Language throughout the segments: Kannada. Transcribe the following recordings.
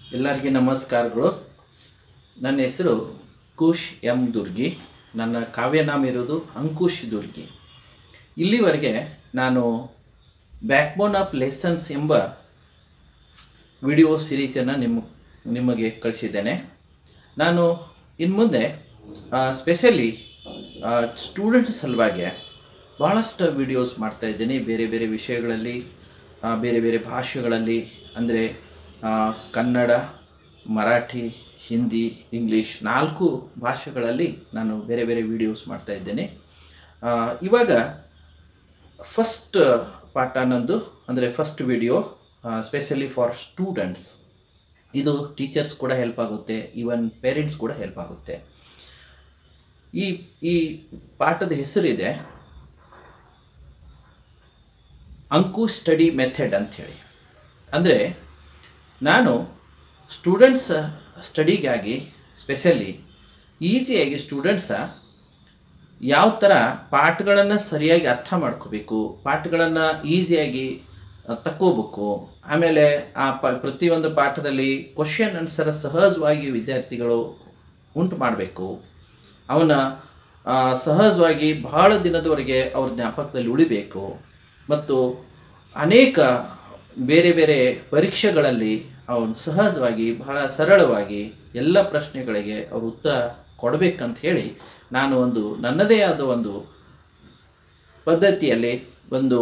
ಎಲ್ಲರಿಗೂ ನಮಸ್ಕಾರಗಳು ನನ್ನ ಹೆಸರು ಕುಶ್ ಎಂ ದುರ್ಗಿ ನನ್ನ ಕಾವ್ಯನಾಮ ಇರೋದು ಅಂಕುಶ್ ದುರ್ಗಿ ಇಲ್ಲಿವರೆಗೆ ನಾನು ಬ್ಯಾಕ್ಬೋನ್ ಆಫ್ ಲೆಸನ್ಸ್ ಎಂಬ ವಿಡಿಯೋ ಸಿರೀಸನ್ನು ನಿಮ್ಮ ನಿಮಗೆ ಕಳಿಸಿದ್ದೇನೆ ನಾನು ಇನ್ನು ಮುಂದೆ ಸ್ಪೆಷಲಿ ಸ್ಟೂಡೆಂಟ್ ಸಲುವಾಗಿ ಭಾಳಷ್ಟು ವಿಡಿಯೋಸ್ ಮಾಡ್ತಾಯಿದ್ದೀನಿ ಬೇರೆ ಬೇರೆ ವಿಷಯಗಳಲ್ಲಿ ಆ, ಬೇರೆ ಬೇರೆ ಭಾಷೆಗಳಲ್ಲಿ ಅಂದರೆ ಕನ್ನಡ ಮರಾಠಿ ಹಿಂದಿ ಇಂಗ್ಲೀಷ್ ನಾಲ್ಕು ಭಾಷೆಗಳಲ್ಲಿ ನಾನು ಬೇರೆ ಬೇರೆ ವಿಡಿಯೋಸ್ ಮಾಡ್ತಾಯಿದ್ದೇನೆ ಇವಾಗ ಫಸ್ಟ್ ಪಾಠ ನಂದು ಅಂದರೆ first video specially for students ಇದು ಟೀಚರ್ಸ್ ಕೂಡ ಹೆಲ್ಪ್ ಆಗುತ್ತೆ ಈವನ್ ಪೇರೆಂಟ್ಸ್ ಕೂಡ ಹೆಲ್ಪ್ ಆಗುತ್ತೆ ಈ ಈ ಪಾಠದ ಹೆಸರಿದೆ ಅಂಕು ಸ್ಟಡಿ ಮೆಥಡ್ ಅಂಥೇಳಿ ಅಂದರೆ ನಾನು ಸ್ಟೂಡೆಂಟ್ಸ್ ಸ್ಟಡಿಗಾಗಿ ಸ್ಪೆಷಲಿ ಈಸಿಯಾಗಿ ಸ್ಟೂಡೆಂಟ್ಸ ಯಾವ ಥರ ಪಾಠಗಳನ್ನು ಸರಿಯಾಗಿ ಅರ್ಥ ಮಾಡ್ಕೋಬೇಕು ಪಾಠಗಳನ್ನು ಈಸಿಯಾಗಿ ತಕ್ಕೋಬೇಕು ಆಮೇಲೆ ಆ ಪ ಪ್ರತಿಯೊಂದು ಪಾಠದಲ್ಲಿ ಕ್ವಶನ್ ಆನ್ಸರ್ ಸಹಜವಾಗಿ ವಿದ್ಯಾರ್ಥಿಗಳು ಉಂಟು ಮಾಡಬೇಕು ಅವನ ಆ, ಸಹಜವಾಗಿ ಬಹಳ ದಿನದವರೆಗೆ ಅವ್ರ ಜ್ಞಾಪಕದಲ್ಲಿ ಉಳಿಬೇಕು ಮತ್ತು ಅನೇಕ ಬೇರೆ ಬೇರೆ ಪರೀಕ್ಷೆಗಳಲ್ಲಿ ಅವನು ಸಹಜವಾಗಿ ಬಹಳ ಸರಳವಾಗಿ ಎಲ್ಲ ಪ್ರಶ್ನೆಗಳಿಗೆ ಅವರು ಉತ್ತರ ಕೊಡಬೇಕಂತ ಹೇಳಿ ನಾನು ಒಂದು ನನ್ನದೇ ಆದ ಒಂದು ಪದ್ಧತಿಯಲ್ಲಿ ಒಂದು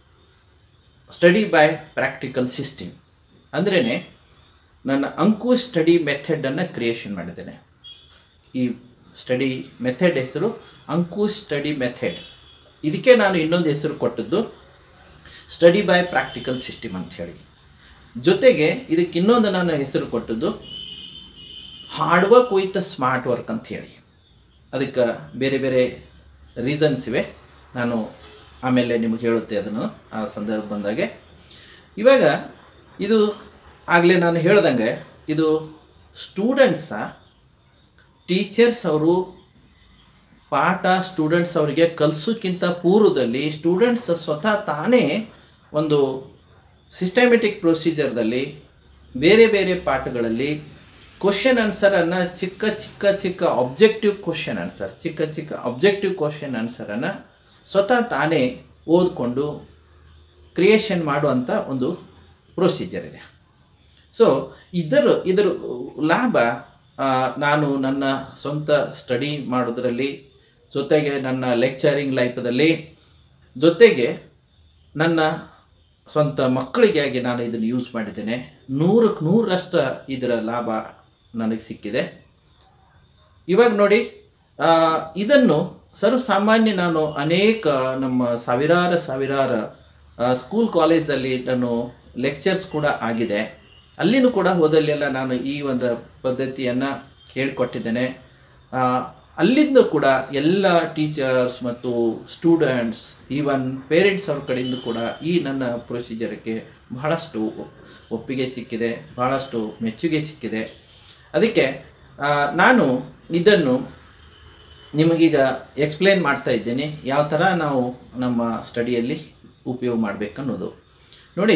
ಸ್ಟಡಿ ಬೈ ಪ್ರಾಕ್ಟಿಕಲ್ ಸಿಸ್ಟಮ್ ಅಂದ್ರೇ ನನ್ನ ಅಂಕು ಸ್ಟಡಿ ಮೆಥಡನ್ನು ಕ್ರಿಯೇಷನ್ ಮಾಡಿದ್ದೇನೆ ಈ ಸ್ಟಡಿ ಮೆಥಡ್ ಹೆಸರು ಅಂಕು ಸ್ಟಡಿ ಮೆಥಡ್ ಇದಕ್ಕೆ ನಾನು ಇನ್ನೊಂದು ಹೆಸರು ಕೊಟ್ಟದ್ದು ಸ್ಟಡಿ ಬೈ ಪ್ರಾಕ್ಟಿಕಲ್ ಸಿಸ್ಟಮ್ ಅಂತ ಹೇಳಿ ಜೊತೆಗೆ ಇದಕ್ಕೆ ಇನ್ನೊಂದು ನಾನು ಹೆಸರು ಕೊಟ್ಟದ್ದು hard work with smart work ಅಂತ ಹೇಳಿ ಅದಕ್ಕೆ ಬೇರೆ ಬೇರೆ ರೀಸನ್ಸ್ ಇವೆ ನಾನು ಆಮೇಲೆ ನಿಮಗೆ ಹೇಳುತ್ತೆ ಅದನ್ನು ಆ ಸಂದರ್ಭ ಬಂದಾಗೆ ಇವಾಗ ಇದು ಆಗಲೇ ನಾನು ಹೇಳ್ದಂಗೆ ಇದು ಸ್ಟೂಡೆಂಟ್ಸ ಟೀಚರ್ಸ್ ಅವರು ಪಾಠ ಸ್ಟೂಡೆಂಟ್ಸ್ ಅವರಿಗೆ ಕಲಿಸೋಕ್ಕಿಂತ ಪೂರ್ವದಲ್ಲಿ ಸ್ಟೂಡೆಂಟ್ಸ್ ಸ್ವತಃ ತಾನೇ ಒಂದು ಸಿಸ್ಟಮೆಟಿಕ್ ಪ್ರೊಸೀಜರ್ದಲ್ಲಿ ಬೇರೆ ಬೇರೆ ಪಾಠಗಳಲ್ಲಿ ಕ್ವಶನ್ ಆನ್ಸರನ್ನು ಚಿಕ್ಕ ಚಿಕ್ಕ ಚಿಕ್ಕ ಅಬ್ಜೆಕ್ಟಿವ್ ಕ್ವಶನ್ ಆನ್ಸರ್ ಚಿಕ್ಕ ಚಿಕ್ಕ ಅಬ್ಜೆಕ್ಟಿವ್ ಕ್ವಶನ್ ಆನ್ಸರನ್ನು ಸ್ವತಃ ತಾನೇ ಓದ್ಕೊಂಡು ಕ್ರಿಯೇಷನ್ ಮಾಡುವಂಥ ಒಂದು ಪ್ರೊಸೀಜರ್ ಇದೆ ಸೊ ಇದರ ಇದರ ಲಾಭ ಆ, ನಾನು ನನ್ನ ಸ್ವಂತ ಸ್ಟಡಿ ಮಾಡೋದರಲ್ಲಿ ಜೊತೆಗೆ ನನ್ನ ಲೆಕ್ಚರಿಂಗ್ ಲೈಫದಲ್ಲಿ ಜೊತೆಗೆ ನನ್ನ ಸ್ವಂತ ಮಕ್ಕಳಿಗಾಗಿ ನಾನು ಇದನ್ನು ಯೂಸ್ ಮಾಡಿದ್ದೇನೆ ನೂರಕ್ಕೆ ನೂರಷ್ಟು ಇದರ ಲಾಭ ನನಗೆ ಸಿಕ್ಕಿದೆ ಇವಾಗ ನೋಡಿ ಆ, ಇದನ್ನು ಸರ್ವಸಾಮಾನ್ಯ ನಾನು ಅನೇಕ ನಮ್ಮ ಸಾವಿರಾರು ಸಾವಿರಾರು ಆ, ಸ್ಕೂಲ್ ಕಾಲೇಜಲ್ಲಿ ನಾನು ಲೆಕ್ಚರ್ಸ್ ಕೂಡ ಆಗಿದೆ ಅಲ್ಲಿನೂ ಕೂಡ ಹೋದಲ್ಲೆಲ್ಲ ನಾನು ಈ ಒಂದು ಪದ್ಧತಿಯನ್ನು ಹೇಳ್ಕೊಟ್ಟಿದ್ದೇನೆ ಆ, ಅಲ್ಲಿಂದ ಕೂಡ ಎಲ್ಲ ಟೀಚರ್ಸ್ ಮತ್ತು ಸ್ಟೂಡೆಂಟ್ಸ್ ಈವನ್ ಪೇರೆಂಟ್ಸ್ ಅವ್ರ ಕಡೆಯಿಂದ ಕೂಡ ಈ ನನ್ನ ಪ್ರೊಸೀಜರ್ಗೆ ಬಹಳಷ್ಟು ಒಪ್ಪಿಗೆ ಸಿಕ್ಕಿದೆ ಬಹಳಷ್ಟು ಮೆಚ್ಚುಗೆ ಸಿಕ್ಕಿದೆ ಅದಕ್ಕೆ ಆ, ನಾನು ಇದನ್ನು ನಿಮಗೀಗ ಎಕ್ಸ್ಪ್ಲೇನ್ ಮಾಡ್ತಾ ಇದ್ದೇನೆ ಯಾವ ಥರ ನಾವು ನಮ್ಮ ಸ್ಟಡಿಯಲ್ಲಿ ಉಪಯೋಗ ಮಾಡಬೇಕನ್ನೋದು ನೋಡಿ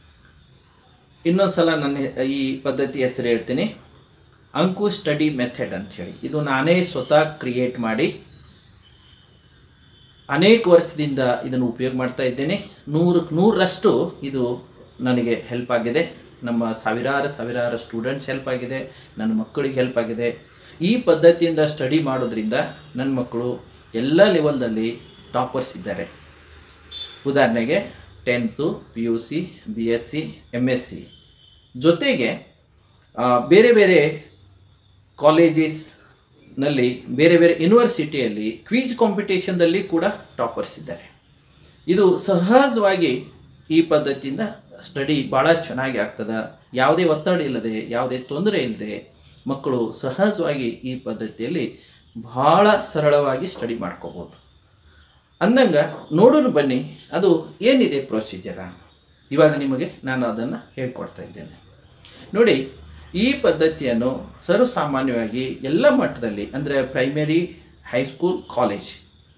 ಇನ್ನೊಂದು ಸಲ ನನ್ನ ಈ ಪದ್ಧತಿ ಹೆಸರು ಹೇಳ್ತೀನಿ ಅಂಕು ಸ್ಟಡಿ ಮೆಥಡ್ ಅಂಥೇಳಿ ಇದು ನಾನೇ ಸ್ವತಃ ಕ್ರಿಯೇಟ್ ಮಾಡಿ ಅನೇಕ ವರ್ಷದಿಂದ ಇದನ್ನು ಉಪಯೋಗ ಮಾಡ್ತಾ ಇದ್ದೇನೆ ನೂರಕ್ಕೆ ನೂರರಷ್ಟು ಇದು ನನಗೆ ಹೆಲ್ಪ್ ಆಗಿದೆ ನಮ್ಮ ಸಾವಿರಾರು ಸಾವಿರಾರು ಸ್ಟೂಡೆಂಟ್ಸ್ ಹೆಲ್ಪ್ ಆಗಿದೆ ನನ್ನ ಮಕ್ಕಳಿಗೆ ಹೆಲ್ಪ್ ಆಗಿದೆ ಈ ಪದ್ಧತಿಯಿಂದ ಸ್ಟಡಿ ಮಾಡೋದ್ರಿಂದ ನನ್ನ ಮಕ್ಕಳು ಎಲ್ಲ ಲೆವೆಲ್ದಲ್ಲಿ ಟಾಪರ್ಸ್ ಇದ್ದಾರೆ ಉದಾಹರಣೆಗೆ tenth P U C B S C M S C ಜೊತೆಗೆ ಆ, ಬೇರೆ ಬೇರೆ ಕಾಲೇಜಸ್ನಲ್ಲಿ ಬೇರೆ ಬೇರೆ ಯೂನಿವರ್ಸಿಟಿಯಲ್ಲಿ ಕ್ವೀಜ್ ಕಾಂಪಿಟೇಷನ್ದಲ್ಲಿ ಕೂಡ ಟಾಪರ್ಸ್ ಇದ್ದಾರೆ ಇದು ಸಹಜವಾಗಿ ಈ ಪದ್ಧತಿಯಿಂದ ಸ್ಟಡಿ ಭಾಳ ಚೆನ್ನಾಗಿ ಆಗ್ತದೆ ಯಾವುದೇ ಒತ್ತಡ ಇಲ್ಲದೆ ಯಾವುದೇ ತೊಂದರೆ ಇಲ್ಲದೆ ಮಕ್ಕಳು ಸಹಜವಾಗಿ ಈ ಪದ್ಧತಿಯಲ್ಲಿ ಭಾಳ ಸರಳವಾಗಿ ಸ್ಟಡಿ ಮಾಡ್ಕೋಬೋದು ಅಂದಂಗೆ ನೋಡೋಣ ಬನ್ನಿ ಅದು ಏನಿದೆ ಪ್ರೊಸೀಜರ ಇವಾಗ ನಿಮಗೆ ನಾನು ಅದನ್ನು ಹೇಳ್ಕೊಡ್ತಾ ಇದ್ದೇನೆ ನೋಡಿ ಈ ಪದ್ಧತಿಯನ್ನು ಸರ್ವಸಾಮಾನ್ಯವಾಗಿ ಎಲ್ಲ ಮಟ್ಟದಲ್ಲಿ ಅಂದರೆ ಪ್ರೈಮರಿ ಹೈಸ್ಕೂಲ್ ಕಾಲೇಜ್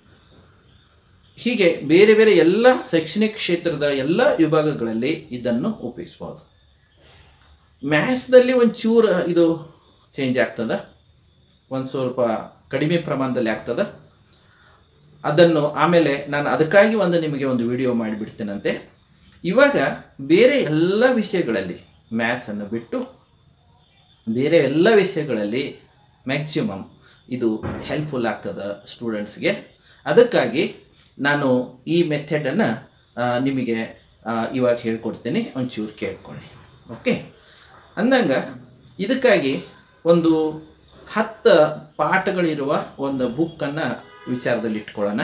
ಹೀಗೆ ಬೇರೆ ಬೇರೆ ಎಲ್ಲ ಶೈಕ್ಷಣಿಕ ಕ್ಷೇತ್ರದ ಎಲ್ಲ ವಿಭಾಗಗಳಲ್ಲಿ ಇದನ್ನು ಉಪಯೋಗಿಸ್ಬೋದು ಮ್ಯಾಥ್ಸ್ದಲ್ಲಿ ಒಂದು ಚೂರು ಇದು ಚೇಂಜ್ ಆಗ್ತದೆ ಒಂದು ಸ್ವಲ್ಪ ಕಡಿಮೆ ಪ್ರಮಾಣದಲ್ಲಿ ಆಗ್ತದೆ ಅದನ್ನು ಆಮೇಲೆ ನಾನು ಅದಕ್ಕಾಗಿ ಒಂದು ನಿಮಗೆ ಒಂದು ವಿಡಿಯೋ ಮಾಡಿಬಿಡ್ತೇನಂತೆ ಇವಾಗ ಬೇರೆ ಎಲ್ಲ ವಿಷಯಗಳಲ್ಲಿ ಮ್ಯಾಥ್ಸನ್ನು ಬಿಟ್ಟು ಬೇರೆ ಎಲ್ಲ ವಿಷಯಗಳಲ್ಲಿ ಮ್ಯಾಕ್ಸಿಮಮ್ ಇದು ಹೆಲ್ಪ್ಫುಲ್ ಆಗ್ತದೆ ಸ್ಟೂಡೆಂಟ್ಸ್ಗೆ ಅದಕ್ಕಾಗಿ ನಾನು ಈ ಮೆಥಡನ್ನು ನಿಮಗೆ ಆ, ಇವಾಗ ಹೇಳ್ಕೊಡ್ತೀನಿ ಒಂಚೂರು ಕೇಳ್ಕೊಳ್ಳಿ ಓಕೆ ಅಂದಂಗ ಇದಕ್ಕಾಗಿ ಒಂದು ಹತ್ತು ಪಾಠಗಳಿರುವ ಒಂದು ಬುಕ್ಕನ್ನು ವಿಚಾರದಲ್ಲಿ ಇಟ್ಕೊಳ್ಳೋಣ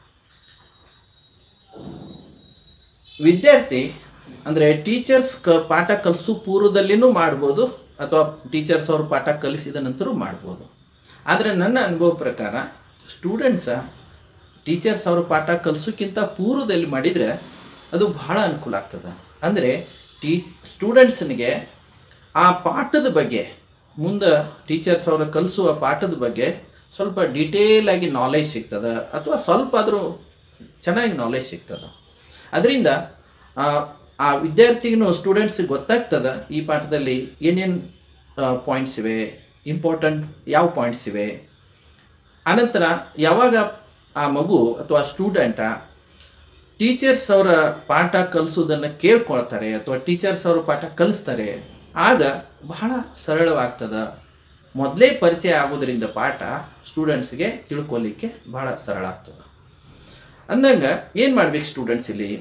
ವಿದ್ಯಾರ್ಥಿ ಅಂದರೆ ಟೀಚರ್ಸ್ ಕ ಪಾಠ ಕಲಿಸೋ ಪೂರ್ವದಲ್ಲಿನೂ ಮಾಡ್ಬೋದು ಅಥವಾ ಟೀಚರ್ಸ್ ಅವರು ಪಾಠ ಕಲಿಸಿದ ನಂತರ ಮಾಡ್ಬೋದು ಆದರೆ ನನ್ನ ಅನುಭವ ಪ್ರಕಾರ ಸ್ಟೂಡೆಂಟ್ಸ ಟೀಚರ್ಸ್ ಅವರು ಪಾಠ ಕಲಿಸೋಕ್ಕಿಂತ ಪೂರ್ವದಲ್ಲಿ ಮಾಡಿದರೆ ಅದು ಬಹಳ ಅನುಕೂಲ ಆಗ್ತದೆ ಅಂದರೆ ಟೀ ಸ್ಟೂಡೆಂಟ್ಸ್ನಿಗೆ ಆ ಪಾಠದ ಬಗ್ಗೆ ಮುಂದೆ ಟೀಚರ್ಸ್ ಅವರು ಕಲಿಸುವ ಪಾಠದ ಬಗ್ಗೆ ಸ್ವಲ್ಪ ಡೀಟೇಲ್ ಆಗಿ ನಾಲೆಜ್ ಸಿಗ್ತದೆ ಅಥವಾ ಸ್ವಲ್ಪ ಆದರೂ ಚೆನ್ನಾಗಿ ನಾಲೆಜ್ ಸಿಗ್ತದೆ ಅದರಿಂದ ಆ, ಆ ವಿದ್ಯಾರ್ಥಿಗೂ ಸ್ಟೂಡೆಂಟ್ಸಿಗೆ ಗೊತ್ತಾಗ್ತದೆ ಈ ಪಾಠದಲ್ಲಿ ಏನೇನು ಪಾಯಿಂಟ್ಸ್ ಇವೆ ಇಂಪಾರ್ಟೆಂಟ್ ಯಾವ ಪಾಯಿಂಟ್ಸ್ ಇವೆ ಅನಂತರ ಯಾವಾಗ ಆ ಮಗು ಅಥವಾ ಸ್ಟೂಡೆಂಟ ಟೀಚರ್ಸ್ ಅವರ ಪಾಠ ಕಲಿಸೋದನ್ನು ಕೇಳ್ಕೊಳ್ತಾರೆ ಅಥವಾ ಟೀಚರ್ಸ್ ಅವರು ಪಾಠ ಕಲಿಸ್ತಾರೆ ಆಗ ಬಹಳ ಸರಳವಾಗ್ತದೆ ಮೊದಲೇ ಪರಿಚಯ ಆಗೋದ್ರಿಂದ ಪಾಠ ಸ್ಟೂಡೆಂಟ್ಸ್ಗೆ ತಿಳ್ಕೊಲಿಕ್ಕೆ ಬಹಳ ಸರಳ ಆಗ್ತದೆ ಅಂದಂಗ ಏನು ಮಾಡ್ಬೇಕು ಸ್ಟೂಡೆಂಟ್ಸ್ ಇಲ್ಲಿ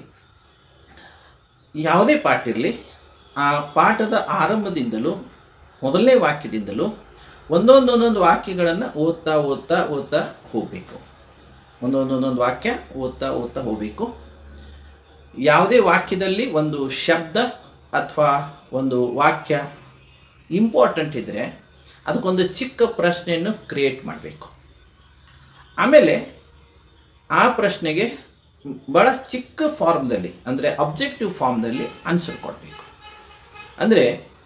ಯಾವುದೇ ಪಾಠ ಇರಲಿ ಆ ಪಾಠದ ಆರಂಭದಿಂದಲೂ ಮೊದಲನೇ ವಾಕ್ಯದಿಂದಲೂ ಒಂದೊಂದು ಒಂದೊಂದು ವಾಕ್ಯಗಳನ್ನು ಓದ್ತಾ ಓದ್ತಾ ಓದ್ತಾ ಹೋಗಬೇಕು ಒಂದೊಂದು ಒಂದೊಂದು ವಾಕ್ಯ ಓದ್ತಾ ಓದ್ತಾ ಹೋಗಬೇಕು ಯಾವುದೇ ವಾಕ್ಯದಲ್ಲಿ ಒಂದು ಶಬ್ದ ಅಥವಾ ಒಂದು ವಾಕ್ಯ ಇಂಪಾರ್ಟೆಂಟ್ ಇದ್ದರೆ ಅದಕ್ಕೊಂದು ಚಿಕ್ಕ ಪ್ರಶ್ನೆಯನ್ನು ಕ್ರಿಯೇಟ್ ಮಾಡಬೇಕು ಆಮೇಲೆ ಆ ಪ್ರಶ್ನೆಗೆ ಭಾಳ ಚಿಕ್ಕ ಫಾರ್ಮ್ದಲ್ಲಿ ಅಂದರೆ ಅಬ್ಜೆಕ್ಟಿವ್ ಫಾರ್ಮ್ದಲ್ಲಿ ಆನ್ಸರ್ ಕೊಡಬೇಕು ಅಂದರೆ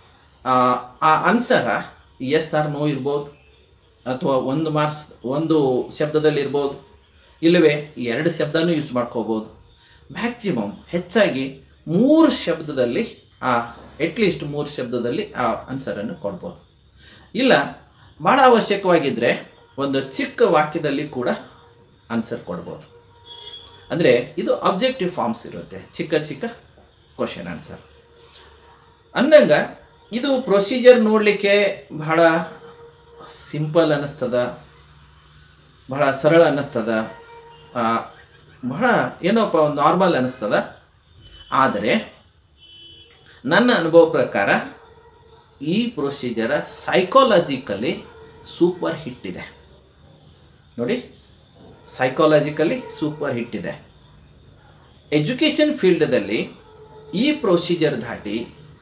ಆ ಆನ್ಸರ ಎಸ್ ಆರ್ ನೋ ಇರ್ಬೋದು ಅಥವಾ ಒಂದು ಮಾರ್ಕ್ಸ್ ಒಂದು ಶಬ್ದದಲ್ಲಿ ಇರ್ಬೋದು ಇಲ್ಲವೇ ಎರಡು ಶಬ್ದನೂ ಯೂಸ್ ಮಾಡ್ಕೋಬೋದು ಮ್ಯಾಕ್ಸಿಮಮ್ ಹೆಚ್ಚಾಗಿ ಮೂರು ಶಬ್ದದಲ್ಲಿ ಆ ಅಟ್ಲೀಸ್ಟ್ ಮೂರು ಶಬ್ದದಲ್ಲಿ ಆ ಆನ್ಸರನ್ನು ಕೊಡ್ಬೋದು ಇಲ್ಲ ಭಾಳ ಅವಶ್ಯಕವಾಗಿದ್ದರೆ ಒಂದು ಚಿಕ್ಕ ವಾಕ್ಯದಲ್ಲಿ ಕೂಡ ಆನ್ಸರ್ ಕೊಡ್ಬೋದು ಅಂದರೆ ಇದು ಅಬ್ಜೆಕ್ಟಿವ್ ಫಾರ್ಮ್ಸ್ ಇರುತ್ತೆ ಚಿಕ್ಕ ಚಿಕ್ಕ ಕ್ವಶನ್ ಆನ್ಸರ್ ಅಂದಂಗ ಇದು ಪ್ರೊಸೀಜರ್ ನೋಡಲಿಕ್ಕೆ ಬಹಳ ಸಿಂಪಲ್ ಅನ್ನಿಸ್ತದ ಬಹಳ ಸರಳ ಅನ್ನಿಸ್ತದ ಆ, ಬಹಳ ಏನೋಪ್ಪ ಒಂದು ನಾರ್ಮಲ್ ಅನ್ನಿಸ್ತದ ಆದರೆ ನನ್ನ ಅನುಭವ ಪ್ರಕಾರ ಈ ಪ್ರೊಸೀಜರ ಸೈಕಾಲಜಿಕಲಿ ಸೂಪರ್ ಹಿಟ್ ಇದೆ ನೋಡಿ ಸೈಕಾಲಜಿಕಲಿ ಸೂಪರ್ ಹಿಟ್ ಇದೆ ಎಜುಕೇಷನ್ ಫೀಲ್ಡ್ದಲ್ಲಿ ಈ ಪ್ರೊಸೀಜರ್ ದಾಟಿ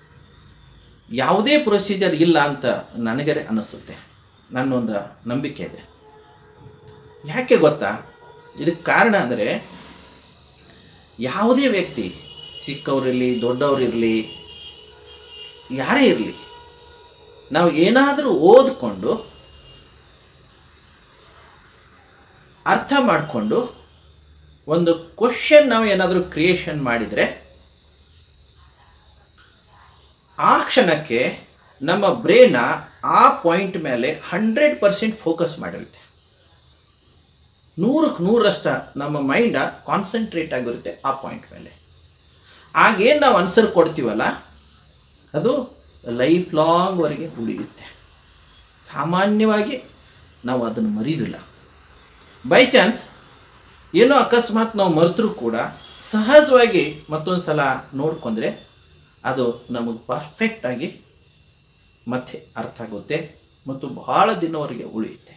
ಯಾವುದೇ ಪ್ರೊಸೀಜರ್ ಇಲ್ಲ ಅಂತ ನನಗೆ ಅನಿಸುತ್ತೆ ನನ್ನೊಂದು ನಂಬಿಕೆ ಇದೆ ಯಾಕೆ ಗೊತ್ತಾ ಇದಕ್ಕೆ ಕಾರಣ ಅಂದರೆ ಯಾವುದೇ ವ್ಯಕ್ತಿ ಚಿಕ್ಕವರಿರಲಿ ದೊಡ್ಡವರಿರಲಿ ಯಾರೇ ಇರಲಿ ನಾವು ಏನಾದರೂ ಓದ್ಕೊಂಡು ಅರ್ಥ ಮಾಡಿಕೊಂಡು ಒಂದು ಕ್ವಶನ್ ನಾವು ಏನಾದರೂ ಕ್ರಿಯೇಷನ್ ಮಾಡಿದರೆ ಆ ಕ್ಷಣಕ್ಕೆ ನಮ್ಮ ಬ್ರೇನ ಆ ಪಾಯಿಂಟ್ ಮೇಲೆ ಹಂಡ್ರೆಡ್ ಪರ್ಸೆಂಟ್ ಫೋಕಸ್ ಮಾಡಿರುತ್ತೆ ನೂರಕ್ಕೆ ನೂರಷ್ಟ ನಮ್ಮ ಮೈಂಡ ಕಾನ್ಸಂಟ್ರೇಟ್ ಆಗಿರುತ್ತೆ ಆ ಪಾಯಿಂಟ್ ಮೇಲೆ ಆಗೇನು ನಾವು ಆನ್ಸರ್ ಕೊಡ್ತೀವಲ್ಲ ಅದು ಲೈಫ್ ಲಾಂಗ್ವರೆಗೆ ಉಳಿಯುತ್ತೆ ಸಾಮಾನ್ಯವಾಗಿ ನಾವು ಅದನ್ನು ಮರೀದಿಲ್ಲ ಬೈ ಚಾನ್ಸ್ ಏನೋ ಅಕಸ್ಮಾತ್ ನಾವು ಮರೆತರೂ ಕೂಡ ಸಹಜವಾಗಿ ಮತ್ತೊಂದು ಸಲ ನೋಡ್ಕೊಂಡ್ರೆ ಅದು ನಮಗೆ ಪರ್ಫೆಕ್ಟಾಗಿ ಮತ್ತೆ ಅರ್ಥ ಆಗುತ್ತೆ ಮತ್ತು ಬಹಳ ದಿನವರೆಗೆ ಉಳಿಯುತ್ತೆ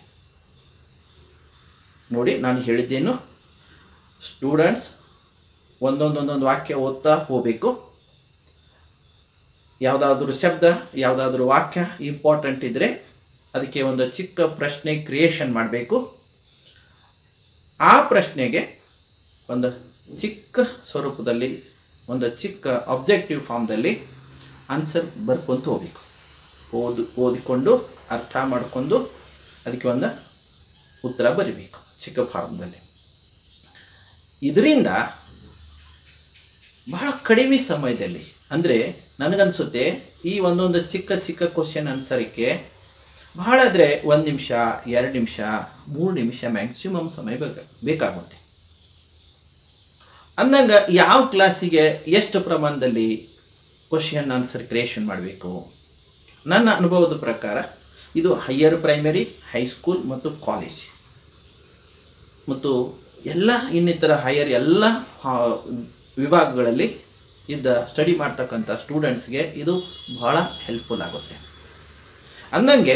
ನೋಡಿ ನಾನು ಹೇಳಿದ್ದೇನು ಸ್ಟೂಡೆಂಟ್ಸ್ ಒಂದೊಂದೊಂದೊಂದು ವಾಕ್ಯ ಓದ್ತಾ ಹೋಗಬೇಕು ಯಾವುದಾದ್ರೂ ಶಬ್ದ ಯಾವುದಾದ್ರೂ ವಾಕ್ಯ ಇಂಪಾರ್ಟೆಂಟ್ ಇದ್ದರೆ ಅದಕ್ಕೆ ಒಂದು ಚಿಕ್ಕ ಪ್ರಶ್ನೆ ಕ್ರಿಯೇಷನ್ ಮಾಡಬೇಕು ಆ ಪ್ರಶ್ನೆಗೆ ಒಂದು ಚಿಕ್ಕ ಸ್ವರೂಪದಲ್ಲಿ ಒಂದು ಚಿಕ್ಕ ಅಬ್ಜೆಕ್ಟಿವ್ ಫಾರ್ಮ್ದಲ್ಲಿ ಆನ್ಸರ್ ಬರ್ಕೊಂತ ಹೋಗ್ಬೇಕು ಓದು ಓದಿಕೊಂಡು ಅರ್ಥ ಮಾಡಿಕೊಂಡು ಅದಕ್ಕೆ ಒಂದು ಉತ್ತರ ಬರಿಬೇಕು ಚಿಕ್ಕ ಫಾರ್ಮ್ದಲ್ಲಿ ಇದರಿಂದ ಬಹಳ ಕಡಿಮೆ ಸಮಯದಲ್ಲಿ ಅಂದರೆ ನನಗನ್ಸುತ್ತೆ ಈ ಒಂದೊಂದು ಚಿಕ್ಕ ಚಿಕ್ಕ ಕ್ವಶನ್ ಆನ್ಸರ್ಗೆ ಬಹಳ ಆದರೆ ಒಂದು ನಿಮಿಷ ಎರಡು ನಿಮಿಷ ಮೂರು ನಿಮಿಷ ಮ್ಯಾಕ್ಸಿಮಮ್ ಸಮಯ ಬೇಕು ಬೇಕಾಗುತ್ತೆ ಅಂದಂಗೆ ಯಾವ ಕ್ಲಾಸಿಗೆ ಎಷ್ಟು ಪ್ರಮಾಣದಲ್ಲಿ ಕ್ವಶನ್ ಆನ್ಸರ್ ಕ್ರಿಯೇಷನ್ ಮಾಡಬೇಕು ನನ್ನ ಅನುಭವದ ಪ್ರಕಾರ ಇದು ಹೈಯರ್ ಪ್ರೈಮರಿ ಹೈಸ್ಕೂಲ್ ಮತ್ತು ಕಾಲೇಜ್ ಮತ್ತು ಎಲ್ಲ ಇನ್ನಿತರ ಹೈಯರ್ ಎಲ್ಲ ಆ, ವಿಭಾಗಗಳಲ್ಲಿ ಇದ್ದ ಸ್ಟಡಿ ಮಾಡ್ತಕ್ಕಂಥ ಸ್ಟೂಡೆಂಟ್ಸ್ಗೆ ಇದು ಬಹಳ ಹೆಲ್ಪ್ಫುಲ್ ಆಗುತ್ತೆ ಅಂದಂಗೆ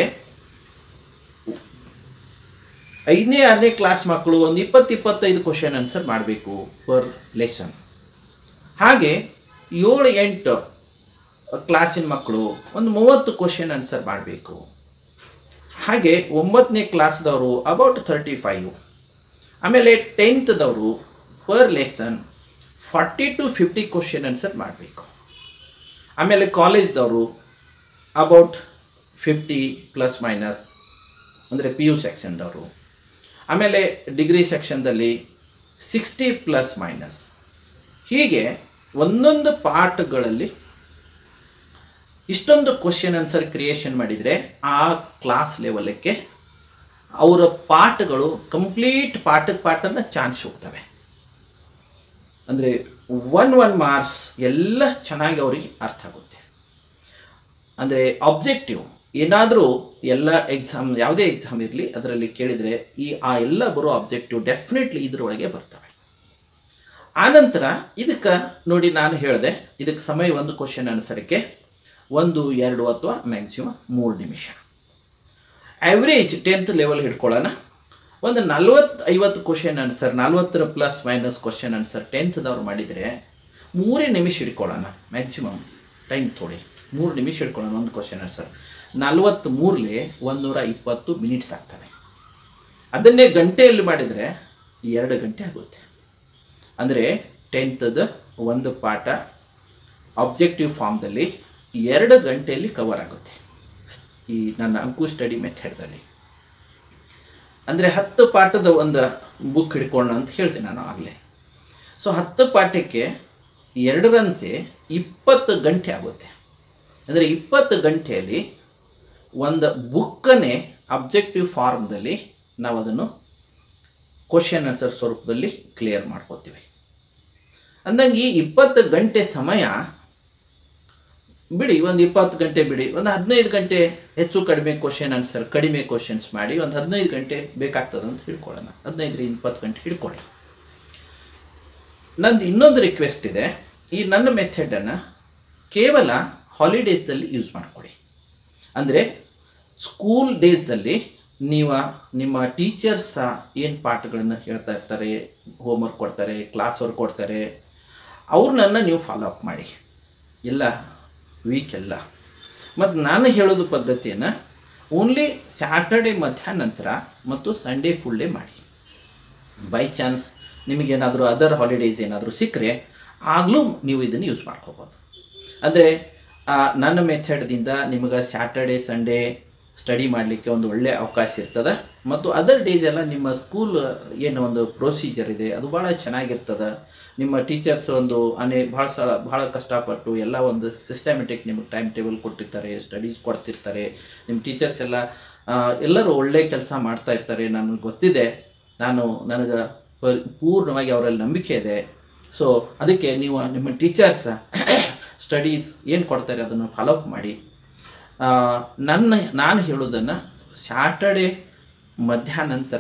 ಐದನೇ ಆರನೇ ಕ್ಲಾಸ್ ಮಕ್ಕಳು ಒಂದು ಇಪ್ಪತ್ತು ಇಪ್ಪತ್ತೈದು ಕ್ವಶನ್ ಆನ್ಸರ್ ಮಾಡಬೇಕು ಪರ್ ಲೆಸನ್ ಹಾಗೆ ಏಳು ಎಂಟು ಕ್ಲಾಸಿನ ಮಕ್ಕಳು ಒಂದು ಮೂವತ್ತು ಕ್ವಶನ್ ಆನ್ಸರ್ ಮಾಡಬೇಕು ಹಾಗೆ ಒಂಬತ್ತನೇ ಕ್ಲಾಸ್ದವರು ಅಬೌಟ್ ಥರ್ಟಿ ಫೈವ್ ಆಮೇಲೆ ಟೆಂತ್ದವರು per lesson forty to fifty question answer ಮಾಡಬೇಕು ಆಮೇಲೆ ಕಾಲೇಜ್ದವರು ಅಬೌಟ್ ಫಿಫ್ಟಿ ಪ್ಲಸ್ ಮೈನಸ್ ಅಂದರೆ ಪಿ ಯು ಸೆಕ್ಷನ್ದವರು ಆಮೇಲೆ ಡಿಗ್ರಿ ಸೆಕ್ಷನ್ದಲ್ಲಿ ಸಿಕ್ಸ್ಟಿ ಪ್ಲಸ್ ಮೈನಸ್ ಹೀಗೆ ಒಂದೊಂದು ಪಾಠಗಳಲ್ಲಿ ಇಷ್ಟೊಂದು ಕ್ವಶನ್ ಆನ್ಸರ್ ಕ್ರಿಯೇಷನ್ ಮಾಡಿದರೆ ಆ ಕ್ಲಾಸ್ ಲೆವೆಲಕ್ಕೆ ಅವರ ಪಾಠಗಳು ಕಂಪ್ಲೀಟ್ ಪಾಠಕ್ಕೆ ಪಾಠನ ಚಾನ್ಸ್ ಹೋಗ್ತವೆ ಅಂದರೆ ಒನ್ ಒನ್ ಮಾರ್ಕ್ಸ್ ಎಲ್ಲ ಚೆನ್ನಾಗಿ ಅವರಿಗೆ ಅರ್ಥ ಆಗುತ್ತೆ ಅಂದರೆ ಆಬ್ಜೆಕ್ಟಿವ್ ಏನಾದರೂ ಎಲ್ಲ ಎಕ್ಸಾಮ್ ಯಾವುದೇ ಎಕ್ಸಾಮ್ ಇರಲಿ ಅದರಲ್ಲಿ ಕೇಳಿದರೆ ಈ ಆ ಎಲ್ಲ ಬರೋ ಆಬ್ಜೆಕ್ಟಿವ್ ಡೆಫಿನೆಟ್ಲಿ ಇದರೊಳಗೆ ಬರ್ತವೆ ಆನಂತರ ಇದಕ್ಕೆ ನೋಡಿ ನಾನು ಹೇಳಿದೆ ಇದಕ್ಕೆ ಸಮಯ ಒಂದು ಕ್ವಶನ್ ಆನ್ಸರ್ಗೆ ಒಂದು ಎರಡು ಅಥವಾ ಮ್ಯಾಕ್ಸಿಮಮ್ ಮೂರು ನಿಮಿಷ ಆ್ಯಾವ್ರೇಜ್ ಟೆಂತ್ ಲೆವೆಲ್ ಹಿಡ್ಕೊಳ್ಳೋಣ ಒಂದು ನಲ್ವತ್ತು ಐವತ್ತು ಕ್ವಶನ್ ಆನ್ಸರ್ ನಲ್ವತ್ತರ ಪ್ಲಸ್ ಮೈನಸ್ ಕ್ವಶನ್ ಆನ್ಸರ್ ಟೆಂತ್ದವ್ರು ಮಾಡಿದರೆ ಮೂರೇ ನಿಮಿಷ ಹಿಡ್ಕೊಳ್ಳೋಣ ಮ್ಯಾಕ್ಸಿಮಮ್ ಟೈಮ್ ತೊಡಿ ಮೂರು ನಿಮಿಷ ಹಿಡ್ಕೊಳ್ಳೋಣ ಒಂದು ಕ್ವಶನ್ ಆನ್ಸರ್ ನಲ್ವತ್ತು ಮೂರಲಿ ಒಂದೂರ ಇಪ್ಪತ್ತು ಮಿನಿಟ್ಸ್ ಆಗ್ತವೆ ಅದನ್ನೇ ಗಂಟೆಯಲ್ಲಿ ಮಾಡಿದರೆ ಎರಡು ಗಂಟೆ ಆಗುತ್ತೆ ಅಂದರೆ ಟೆಂತದ ಒಂದು ಪಾಠ ಆಬ್ಜೆಕ್ಟಿವ್ ಫಾರ್ಮ್ದಲ್ಲಿ ಎರಡು ಗಂಟೆಯಲ್ಲಿ ಕವರ್ ಆಗುತ್ತೆ ಈ ನನ್ನ ಅಂಕು ಸ್ಟಡಿ ಮೆಥಡ್ದಲ್ಲಿ ಅಂದರೆ ಹತ್ತು ಪಾಠದ ಒಂದು ಬುಕ್ ಹಿಡ್ಕೊಳ್ಳೋಣ ಅಂತ ಹೇಳ್ತೀನಿ ನಾನು ಆಗಲೇ ಸೊ ಹತ್ತು ಪಾಠಕ್ಕೆ ಎರಡರಂತೆ ಇಪ್ಪತ್ತು ಗಂಟೆ ಆಗುತ್ತೆ ಅಂದರೆ ಇಪ್ಪತ್ತು ಗಂಟೆಯಲ್ಲಿ ಒಂದು ಬುಕ್ಕನ್ನೇ ಅಬ್ಜೆಕ್ಟಿವ್ ಫಾರ್ಮ್ದಲ್ಲಿ ನಾವು ಅದನ್ನು ಕ್ವಶನ್ ಆನ್ಸರ್ ಸ್ವರೂಪದಲ್ಲಿ ಕ್ಲಿಯರ್ ಮಾಡ್ಕೋತೀವಿ ಅಂದಂಗೆ ಈ ಇಪ್ಪತ್ತು ಗಂಟೆ ಸಮಯ ಬಿಡಿ ಒಂದು ಇಪ್ಪತ್ತು ಗಂಟೆ ಬಿಡಿ ಒಂದು ಹದಿನೈದು ಗಂಟೆ ಹೆಚ್ಚು ಕಡಿಮೆ ಕ್ವಶನ್ ಆನ್ಸರ್ ಕಡಿಮೆ ಕ್ವಶನ್ಸ್ ಮಾಡಿ ಒಂದು ಹದಿನೈದು ಗಂಟೆ ಬೇಕಾಗ್ತದೆ ಅಂತ ಹಿಡ್ಕೊಳ್ಳೋಣ ಹದಿನೈದರಿಂದ ಇಪ್ಪತ್ತು ಗಂಟೆ ಹಿಡ್ಕೊಳ್ಳಿ ನಂದು ಇನ್ನೊಂದು ರಿಕ್ವೆಸ್ಟ್ ಇದೆ ಈ ನನ್ನ ಮೆಥಡನ್ನು ಕೇವಲ ಹಾಲಿಡೇಸ್ದಲ್ಲಿ ಯೂಸ್ ಮಾಡ್ಕೊಳ್ಳಿ ಅಂದರೆ ಸ್ಕೂಲ್ ಡೇಸ್ದಲ್ಲಿ ನೀವು ನಿಮ್ಮ ಟೀಚರ್ಸ್ ಏನು ಪಾಠಗಳನ್ನು ಹೇಳ್ತಾ ಇರ್ತಾರೆ ಹೋಮ್ವರ್ಕ್ ಕೊಡ್ತಾರೆ ಕ್ಲಾಸ್ ವರ್ಕ್ ಕೊಡ್ತಾರೆ ಅವ್ರನ್ನ ನೀವು ಫಾಲೋ ಅಪ್ ಮಾಡಿ ಎಲ್ಲ ವೀಕ್ ಎಲ್ಲ ಮತ್ತು ನಾನು ಹೇಳೋದು ಪದ್ಧತಿಯನ್ನು ಓನ್ಲಿ ಸ್ಯಾಟರ್ಡೆ ಮಧ್ಯಾಹ್ನ ನಂತರ ಮತ್ತು ಸಂಡೇ ಫುಲ್ ಡೇ ಮಾಡಿ ಬೈ ಚಾನ್ಸ್ ನಿಮಗೇನಾದರೂ ಅದರ್ ಹಾಲಿಡೇಸ್ ಏನಾದರೂ ಸಿಕ್ಕರೆ ಆಗಲೂ ನೀವು ಇದನ್ನು ಯೂಸ್ ಮಾಡ್ಕೋಬೋದು ಅಂದರೆ ನನ್ನ ಮೆಥಡ್ದಿಂದ ನಿಮಗೆ ಸ್ಯಾಟರ್ಡೆ ಸಂಡೇ ಸ್ಟಡಿ ಮಾಡಲಿಕ್ಕೆ ಒಂದು ಒಳ್ಳೆಯ ಅವಕಾಶ ಇರ್ತದೆ ಮತ್ತು ಅದರ್ ಡೇಸ್ ಎಲ್ಲ ನಿಮ್ಮ ಸ್ಕೂಲ್ ಏನು ಒಂದು ಪ್ರೊಸೀಜರ್ ಇದೆ ಅದು ಭಾಳ ಚೆನ್ನಾಗಿರ್ತದೆ ನಿಮ್ಮ ಟೀಚರ್ಸ್ ಒಂದು ಅನೇ ಭಾಳ ಸಲ ಭಾಳ ಕಷ್ಟಪಟ್ಟು ಎಲ್ಲ ಒಂದು ಸಿಸ್ಟಮೆಟಿಕ್ ನಿಮಗೆ ಟೈಮ್ ಟೇಬಲ್ ಕೊಟ್ಟಿರ್ತಾರೆ ಸ್ಟಡೀಸ್ ಕೊಡ್ತಿರ್ತಾರೆ ನಿಮ್ಮ ಟೀಚರ್ಸ್ ಎಲ್ಲ ಆ, ಎಲ್ಲರೂ ಒಳ್ಳೆಯ ಕೆಲಸ ಮಾಡ್ತಾ ಇರ್ತಾರೆ ನನಗೆ ಗೊತ್ತಿದೆ ನಾನು ನನಗೆ ಪ- ಪೂರ್ಣವಾಗಿ ಅವರಲ್ಲಿ ನಂಬಿಕೆ ಇದೆ ಸೊ ಅದಕ್ಕೆ ನೀವು ನಿಮ್ಮ ಟೀಚರ್ಸ್ ಸ್ಟಡೀಸ್ ಏನು ಕೊಡ್ತಾರೆ ಅದನ್ನು ಫಾಲೋ ಅಪ್ ಮಾಡಿ ಆ, ನನ್ನ ನಾನು ಹೇಳೋದನ್ನು ಸ್ಯಾಟರ್ಡೆ ಮಧ್ಯಾಹ್ನ ನಂತರ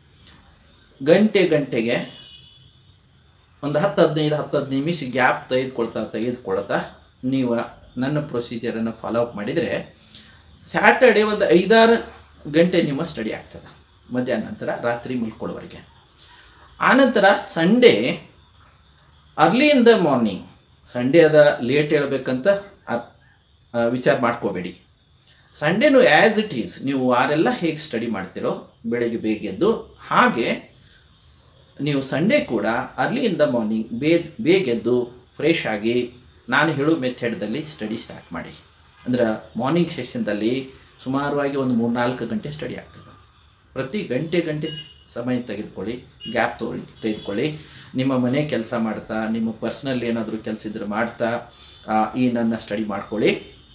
ಗಂಟೆ ಗಂಟೆಗೆ ಒಂದು ಹತ್ತು ಹದಿನೈದು ಹತ್ತು ಹದಿನೈದು ನಿಮಿಷ ಗ್ಯಾಪ್ ತೆಗೆದುಕೊಳ್ತಾ ತೆಗೆದುಕೊಳ್ತಾ ನೀವು ನನ್ನ ಪ್ರೊಸೀಜರನ್ನು ಫಾಲೋ ಅಪ್ ಮಾಡಿದರೆ ಸ್ಯಾಟರ್ಡೆ ಒಂದು ಐದಾರು ಗಂಟೆ ನಿಮ್ಮ ಸ್ಟಡಿ ಆಗ್ತದೆ ಮಧ್ಯಾಹ್ನ ನಂತರ ರಾತ್ರಿ ಮಲ್ಕೊಳ್ಳೋವರೆಗೆ ಆನಂತರ Sunday early in the morning Sunday ಅದ ಲೇಟ್ ಹೇಳ್ಬೇಕಂತ ಅರ್- ಆ, ವಿಚಾರ ಮಾಡ್ಕೋಬೇಡಿ ಸಂಡೇನು ಆ್ಯಸ್ ಇಟ್ ಈಸ್ ನೀವು ವಾರೆಲ್ಲ ಹೇಗೆ ಸ್ಟಡಿ ಮಾಡ್ತೀರೋ ಬೆಳಗ್ಗೆ ಬೇಗ ಎದ್ದು ಹಾಗೆ ನೀವು ಸಂಡೇ ಕೂಡ ಅರ್ಲಿ ಇನ್ ದ ಮಾರ್ನಿಂಗ್ ಬೇಗ ಬೇಗ ಎದ್ದು ಫ್ರೆಶ್ ಆಗಿ ನಾನು ಹೇಳೋ ಮೆಥಡ್ದಲ್ಲಿ ಸ್ಟಡಿ ಸ್ಟಾರ್ಟ್ ಮಾಡಿ ಅಂದ್ರೆ ಮಾರ್ನಿಂಗ್ ಸೆಷನ್ದಲ್ಲಿ ಸುಮಾರವಾಗಿ ಒಂದು ಮೂರು ನಾಲ್ಕು ಗಂಟೆ ಸ್ಟಡಿ ಆಗ್ತದೆ ಪ್ರತಿ ಗಂಟೆ ಗಂಟೆ ಸಮಯ ತೆಗೆದುಕೊಳ್ಳಿ ಗ್ಯಾಪ್ ತೊಗೊಳ್ಳಿ ತೆಗೆದುಕೊಳ್ಳಿ ನಿಮ್ಮ ಮನೆ ಕೆಲಸ ಮಾಡ್ತಾ ನಿಮ್ಮ ಪರ್ಸ್ನಲ್ ಏನಾದರೂ ಕೆಲಸ ಇದ್ರೆ ಮಾಡ್ತಾ ಆ, ಈ ನನ್ನ ಸ್ಟಡಿ ಮಾಡ್ಕೊಳ್ಳಿ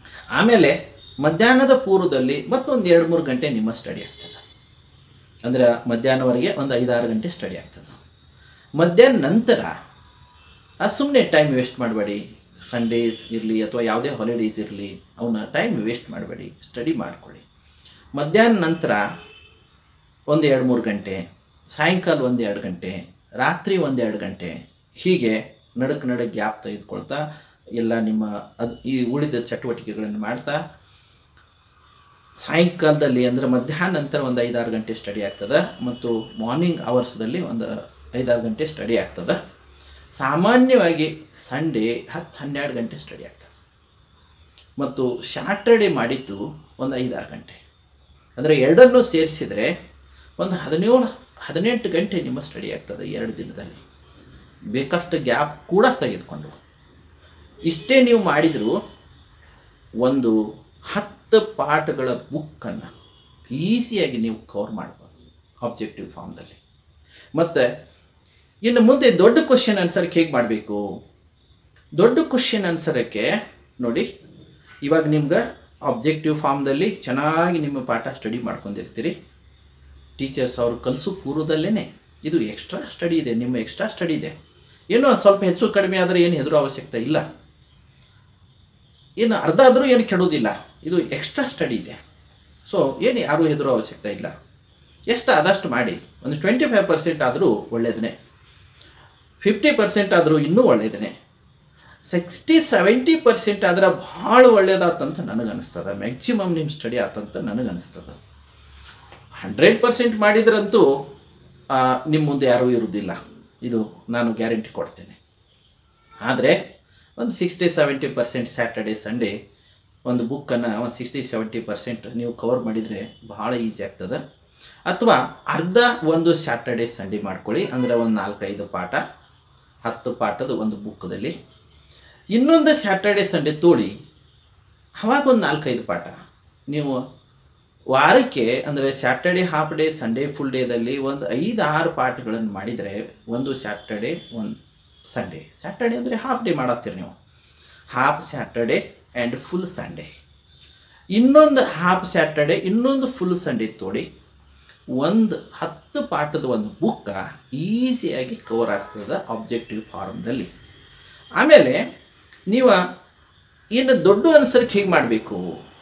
ಆಮೇಲೆ ಮಧ್ಯಾಹ್ನದ ಪೂರ್ವದಲ್ಲಿ ಮತ್ತೊಂದು ಎರಡು ಮೂರು ಗಂಟೆ ನಿಮ್ಮ ಸ್ಟಡಿ ಆಗ್ತದೆ ಅಂದರೆ ಮಧ್ಯಾಹ್ನವರೆಗೆ ಒಂದು ಐದಾರು ಗಂಟೆ ಸ್ಟಡಿ ಆಗ್ತದೆ ಮಧ್ಯಾಹ್ನ ನಂತರ ಸುಮ್ಮನೆ ಟೈಮ್ ವೇಸ್ಟ್ ಮಾಡಬೇಡಿ ಸಂಡೇಸ್ ಇರಲಿ ಅಥವಾ ಯಾವುದೇ ಹಾಲಿಡೇಸ್ ಇರಲಿ ಅವನ್ನ ಟೈಮ್ ವೇಸ್ಟ್ ಮಾಡಬೇಡಿ ಸ್ಟಡಿ ಮಾಡ್ಕೊಳ್ಳಿ ಮಧ್ಯಾಹ್ನ ನಂತರ ಒಂದು ಎರಡು ಮೂರು ಗಂಟೆ ಸಾಯಂಕಾಲ ಒಂದು ಎರಡು ಗಂಟೆ ರಾತ್ರಿ ಒಂದು ಎರಡು ಗಂಟೆ ಹೀಗೆ ನಡಕ್ ನಡಕ್ ಗ್ಯಾಪ್ ತೆಗೆದುಕೊಳ್ತಾ ಎಲ್ಲ ನಿಮ್ಮ ಅದು ಈ ಉಳಿದ ಚಟುವಟಿಕೆಗಳನ್ನು ಮಾಡ್ತಾ ಸಾಯಂಕಾಲದಲ್ಲಿ ಅಂದರೆ ಮಧ್ಯಾಹ್ನ ನಂತರ ಒಂದು ಐದಾರು ಗಂಟೆ ಸ್ಟಡಿ ಆಗ್ತದೆ ಮತ್ತು ಮಾರ್ನಿಂಗ್ ಅವರ್ಸ್ದಲ್ಲಿ ಒಂದು ಐದಾರು ಗಂಟೆ ಸ್ಟಡಿ ಆಗ್ತದೆ ಸಾಮಾನ್ಯವಾಗಿ ಸಂಡೇ ಹತ್ತು ಹನ್ನೆರಡು ಗಂಟೆ ಸ್ಟಡಿ ಆಗ್ತದೆ ಮತ್ತು ಸ್ಯಾಟರ್ಡೇ ಮಾಡಿದ್ದು ಒಂದು ಐದಾರು ಗಂಟೆ ಅಂದರೆ ಎರಡನ್ನೂ ಸೇರಿಸಿದರೆ ಒಂದು ಹದಿನೇಳು ಹದಿನೆಂಟು ಗಂಟೆ ನಿಮ್ಮ ಸ್ಟಡಿ ಆಗ್ತದೆ ಎರಡು ದಿನದಲ್ಲಿ ಬೇಕಷ್ಟು ಗ್ಯಾಪ್ ಕೂಡ ತೆಗೆದುಕೊಂಡು ಇಷ್ಟೇ ನೀವು ಮಾಡಿದರೂ ಒಂದು ಹತ್ತು ಪಾಠಗಳ ಬುಕ್ಕನ್ನು ಈಸಿಯಾಗಿ ನೀವು ಕವರ್ ಮಾಡ್ಬೋದು ಆಬ್ಜೆಕ್ಟಿವ್ ಫಾರ್ಮ್ದಲ್ಲಿ ಮತ್ತು ಇನ್ನು ಮುಂದೆ ದೊಡ್ಡ ಕ್ವಶನ್ ಆನ್ಸರ್ಗೆ ಹೇಗೆ ಮಾಡಬೇಕು ದೊಡ್ಡ ಕ್ವಶನ್ ಆನ್ಸರಕ್ಕೆ ನೋಡಿ ಇವಾಗ ನಿಮ್ಗೆ ಆಬ್ಜೆಕ್ಟಿವ್ ಫಾರ್ಮ್ದಲ್ಲಿ ಚೆನ್ನಾಗಿ ನಿಮ್ಮ ಪಾಠ ಸ್ಟಡಿ ಮಾಡ್ಕೊಂಡಿರ್ತೀರಿ ಟೀಚರ್ಸ್ ಅವರು ಕಲಿಸು ಪೂರ್ವದಲ್ಲೇ ಇದು ಎಕ್ಸ್ಟ್ರಾ ಸ್ಟಡಿ ಇದೆ ನಿಮ್ಮ ಎಕ್ಸ್ಟ್ರಾ ಸ್ಟಡಿ ಇದೆ ಏನೋ ಸ್ವಲ್ಪ ಹೆಚ್ಚು ಕಡಿಮೆ ಆದರೆ ಏನು ಹೆದರೋ ಅವಶ್ಯಕತೆ ಇಲ್ಲ ಏನು ಅರ್ಧ ಆದರೂ ಏನು ಕೆಡೋದಿಲ್ಲ ಇದು ಎಕ್ಸ್ಟ್ರಾ ಸ್ಟಡಿ ಇದೆ ಸೊ ಏನು ಯಾರೂ ಹೆದರೋ ಅವಶ್ಯಕತೆ ಇಲ್ಲ ಎಷ್ಟು ಆದಷ್ಟು ಮಾಡಿ ಒಂದು ಟ್ವೆಂಟಿ ಫೈವ್ ಪರ್ಸೆಂಟ್ ಆದರೂ ಒಳ್ಳೆಯದನ್ನೇ ಫಿಫ್ಟಿ ಪರ್ಸೆಂಟ್ ಆದರೂ ಇನ್ನೂ ಒಳ್ಳೆಯದನ್ನೇ ಸಿಕ್ಸ್ಟಿ ಸೆವೆಂಟಿ ಪರ್ಸೆಂಟ್ ಆದ್ರೆ ಭಾಳ ಒಳ್ಳೇದಾತಂತ ನನಗೆ ಅನಿಸ್ತದೆ ಮ್ಯಾಕ್ಸಿಮಮ್ ನಿಮ್ಮ ಸ್ಟಡಿ ಆತಂತ ನನಗೆ ಅನಿಸ್ತದೆ ಹಂಡ್ರೆಡ್ ಪರ್ಸೆಂಟ್ ಮಾಡಿದ್ರಂತೂ ನಿಮ್ಮ ಮುಂದೆ ಯಾರೂ ಇರುವುದಿಲ್ಲ ಇದು ನಾನು ಗ್ಯಾರಂಟಿ ಕೊಡ್ತೇನೆ ಆದರೆ ಒಂದು sixty seventy percent Saturday Sunday ಒಂದು ಬುಕ್ಕನ್ನು ಒಂದು ಸಿಕ್ಸ್ಟಿ ಸೆವೆಂಟಿ ಪರ್ಸೆಂಟ್ ನೀವು ಕವರ್ ಮಾಡಿದರೆ ಭಾಳ ಈಸಿ ಆಗ್ತದೆ ಅಥವಾ ಅರ್ಧ ಒಂದು ಸ್ಯಾಟರ್ಡೇ ಸಂಡೇ ಮಾಡ್ಕೊಳ್ಳಿ ಅಂದರೆ ಒಂದು ನಾಲ್ಕೈದು ಪಾಠ ಹತ್ತು ಪಾಠದ ಒಂದು ಬುಕ್ಕದಲ್ಲಿ ಇನ್ನೊಂದು ಸ್ಯಾಟರ್ಡೇ ಸಂಡೇ ತೋಳಿ ಅವಾಗ ಒಂದು ನಾಲ್ಕೈದು ಪಾಠ ನೀವು ವಾರಕ್ಕೆ ಅಂದರೆ Saturday half day Sunday full ಡೇದಲ್ಲಿ ಒಂದು ಐದು ಆರು ಪಾಠಗಳನ್ನು ಮಾಡಿದರೆ ಒಂದು ಸ್ಯಾಟರ್ಡೇ ಒಂದು ಸಂಡೇ ಸ್ಯಾಟರ್ಡೇ ಅಂದರೆ ಹಾಫ್ ಡೇ ಮಾಡತ್ತೀರಿ ನೀವು half Saturday and full Sunday ಇನ್ನೊಂದು ಹಾಫ್ ಸ್ಯಾಟರ್ಡೇ ಇನ್ನೊಂದು ಫುಲ್ ಸಂಡೇ ತೋಡಿ ಒಂದು ಹತ್ತು ಪಾಠದ ಒಂದು ಬುಕ್ಕ ಈಸಿಯಾಗಿ ಕವರ್ ಆಗ್ತದೆ ಆಬ್ಜೆಕ್ಟಿವ್ ಫಾರ್ಮ್ದಲ್ಲಿ ಆಮೇಲೆ ನೀವು ಇನ್ನು ದೊಡ್ಡ ಆನ್ಸರ್ಗೆ ಹೇಗೆ ಮಾಡಬೇಕು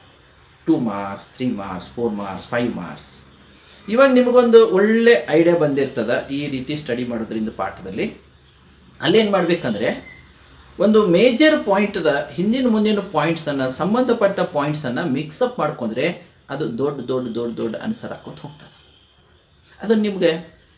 two marks three marks four marks five marks ಇವಾಗ ನಿಮಗೊಂದು ಒಳ್ಳೆ ಐಡಿಯಾ ಬಂದಿರ್ತದೆ ಈ ರೀತಿ ಸ್ಟಡಿ ಮಾಡೋದ್ರಿಂದ ಪಾಠದಲ್ಲಿ ಅಲ್ಲೇನು ಮಾಡಬೇಕಂದ್ರೆ ಒಂದು ಮೇಜರ್ ಪಾಯಿಂಟ್ದ ಹಿಂದಿನ ಮುಂದಿನ ಪಾಯಿಂಟ್ಸನ್ನು ಸಂಬಂಧಪಟ್ಟ ಪಾಯಿಂಟ್ಸನ್ನು ಮಿಕ್ಸಪ್ ಮಾಡ್ಕೊಂಡ್ರೆ ಅದು ದೊಡ್ಡ ದೊಡ್ಡ ದೊಡ್ಡ ದೊಡ್ಡ ಆನ್ಸರ್ ಹಾಕೋತ ಹೋಗ್ತದೆ ಅದು ನಿಮಗೆ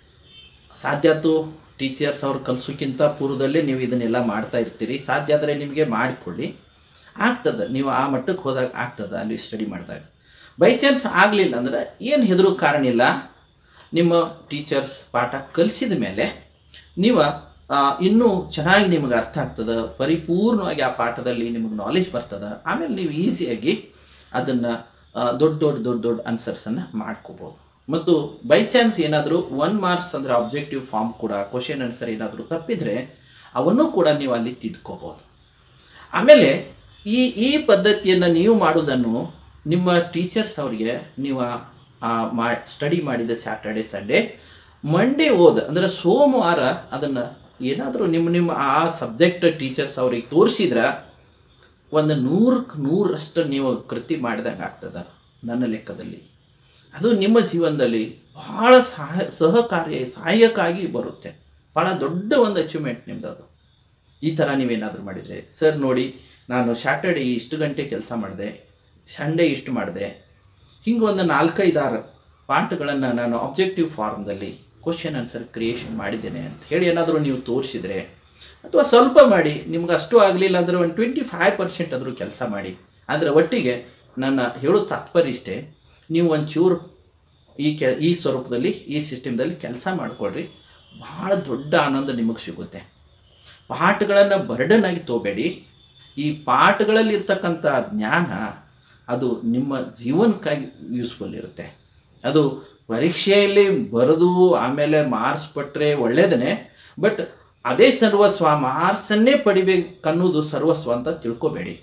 ಸಾಧ್ಯ ಆಯ್ತು ಟೀಚರ್ಸ್ ಅವ್ರು ಕಲಿಸೋಕ್ಕಿಂತ ಪೂರ್ವದಲ್ಲೇ ನೀವು ಇದನ್ನೆಲ್ಲ ಮಾಡ್ತಾ ಇರ್ತೀರಿ ಸಾಧ್ಯ ಆದರೆ ನಿಮಗೆ ಮಾಡಿಕೊಳ್ಳಿ ಆಗ್ತದೆ ನೀವು ಆ ಮಟ್ಟಕ್ಕೆ ಹೋದಾಗ ಆಗ್ತದೆ ಅಲ್ಲಿ ಸ್ಟಡಿ ಮಾಡಿದಾಗ ಬೈ ಚಾನ್ಸ್ ಆಗಲಿಲ್ಲ ಅಂದ್ರೆ ಏನು ಹೆದರು ಕಾರಣ ಇಲ್ಲ ನಿಮ್ಮ ಟೀಚರ್ಸ್ ಪಾಠ ಕಲಿಸಿದ ಮೇಲೆ ನೀವು ಇನ್ನೂ ಚೆನ್ನಾಗಿ ನಿಮಗೆ ಅರ್ಥ ಆಗ್ತದೆ ಪರಿಪೂರ್ಣವಾಗಿ ಆ ಪಾಠದಲ್ಲಿ ನಿಮಗೆ ನಾಲೆಜ್ ಬರ್ತದೆ ಆಮೇಲೆ ನೀವು ಈಸಿಯಾಗಿ ಅದನ್ನು ದೊಡ್ಡ ದೊಡ್ಡ ದೊಡ್ಡ ದೊಡ್ಡ ಆನ್ಸರ್ಸನ್ನು ಮಾಡ್ಕೋಬೋದು ಮತ್ತು ಬೈ ಚಾನ್ಸ್ ಏನಾದರೂ ಒನ್ ಮಾರ್ಕ್ಸ್ ಅಂದರೆ ಆಬ್ಜೆಕ್ಟಿವ್ ಫಾರ್ಮ್ ಕೂಡ ಕ್ವಶನ್ ಆನ್ಸರ್ ಏನಾದರೂ ತಪ್ಪಿದರೆ ಅವನ್ನೂ ಕೂಡ ನೀವು ಅಲ್ಲಿ ತಿದ್ಕೋಬೋದು ಆಮೇಲೆ ಈ ಈ ಪದ್ಧತಿಯನ್ನು ನೀವು ಮಾಡೋದನ್ನು ನಿಮ್ಮ ಟೀಚರ್ಸ್ ಅವರಿಗೆ ನೀವು ಮಾ ಸ್ಟಡಿ ಮಾಡಿದ ಸ್ಯಾಟರ್ಡೆ ಸಂಡೇ ಮಂಡೇ ಓದ್ ಅಂದರೆ ಸೋಮವಾರ ಅದನ್ನು ಏನಾದರೂ ನಿಮ್ಮ ನಿಮ್ಮ ಆ ಸಬ್ಜೆಕ್ಟ್ ಟೀಚರ್ಸ್ ಅವ್ರಿಗೆ ತೋರಿಸಿದ್ರೆ ಒಂದು ನೂರಕ್ಕೆ ನೂರಷ್ಟು ನೀವು ಕೃತಿ ಮಾಡಿದಂಗೆ ಆಗ್ತದೆ ನನ್ನ ಲೆಕ್ಕದಲ್ಲಿ ಅದು ನಿಮ್ಮ ಜೀವನದಲ್ಲಿ ಭಾಳ ಸಹಾಯ ಸಹಕಾರಿ ಸಹಾಯಕಾಗಿ ಬರುತ್ತೆ ಭಾಳ ದೊಡ್ಡ ಒಂದು ಅಚೀವ್ಮೆಂಟ್ ನಿಮ್ದು ಅದು ಈ ಥರ ನೀವೇನಾದರೂ ಮಾಡಿದರೆ ಸರ್ ನೋಡಿ ನಾನು ಸ್ಯಾಟರ್ಡೇ ಇಷ್ಟು ಗಂಟೆ ಕೆಲಸ ಮಾಡಿದೆ ಸಂಡೇ ಇಷ್ಟು ಮಾಡಿದೆ ಹಿಂಗೆ ಒಂದು ನಾಲ್ಕೈದಾರು ಪಾಠಗಳನ್ನು ನಾನು ಆಬ್ಜೆಕ್ಟಿವ್ ಫಾರ್ಮ್ದಲ್ಲಿ ಕ್ವಶನ್ ಆನ್ಸರ್ ಕ್ರಿಯೇಷನ್ ಮಾಡಿದ್ದೇನೆ ಅಂತ ಹೇಳಿ ಏನಾದರೂ ನೀವು ತೋರಿಸಿದರೆ ಅಥವಾ ಸ್ವಲ್ಪ ಮಾಡಿ ನಿಮ್ಗೆ ಅಷ್ಟು ಆಗಲಿಲ್ಲ ಅಂದರೆ ಒಂದು ಟ್ವೆಂಟಿ ಫೈವ್ ಪರ್ಸೆಂಟ್ ಆದರೂ ಕೆಲಸ ಮಾಡಿ ಆದರೆ ಒಟ್ಟಿಗೆ ನನ್ನ ಹೇಳೋ ತಾತ್ಪರ್ಯ ಇಷ್ಟೇ ನೀವು ಒಂಚೂರು ಈ ಕೆ ಈ ಸ್ವರೂಪದಲ್ಲಿ ಈ ಸಿಸ್ಟಮ್ದಲ್ಲಿ ಕೆಲಸ ಮಾಡಿಕೊಳ್ರಿ ಭಾಳ ದೊಡ್ಡ ಆನಂದ ನಿಮಗೆ ಸಿಗುತ್ತೆ ಪಾಠಗಳನ್ನು ಬರ್ಡನ್ ಆಗಿ ತಗೋಬೇಡಿ ಈ ಪಾಠಗಳಲ್ಲಿ ಇರ್ತಕ್ಕಂಥ ಜ್ಞಾನ ಅದು ನಿಮ್ಮ ಜೀವನಕ್ಕಾಗಿ ಯೂಸ್ಫುಲ್ ಇರುತ್ತೆ ಅದು ಪರೀಕ್ಷೆಯಲ್ಲಿ ಬರೆದು ಆಮೇಲೆ ಮಾರ್ಕ್ಸ್ ಕೊಟ್ಟರೆ ಒಳ್ಳೆಯದೇ ಬಟ್ ಅದೇ ಸರ್ವಸ್ವ ಮಾರ್ಕ್ಸನ್ನೇ ಪಡಿಬೇಕನ್ನೋದು ಸರ್ವಸ್ವ ಅಂತ ತಿಳ್ಕೊಬೇಡಿ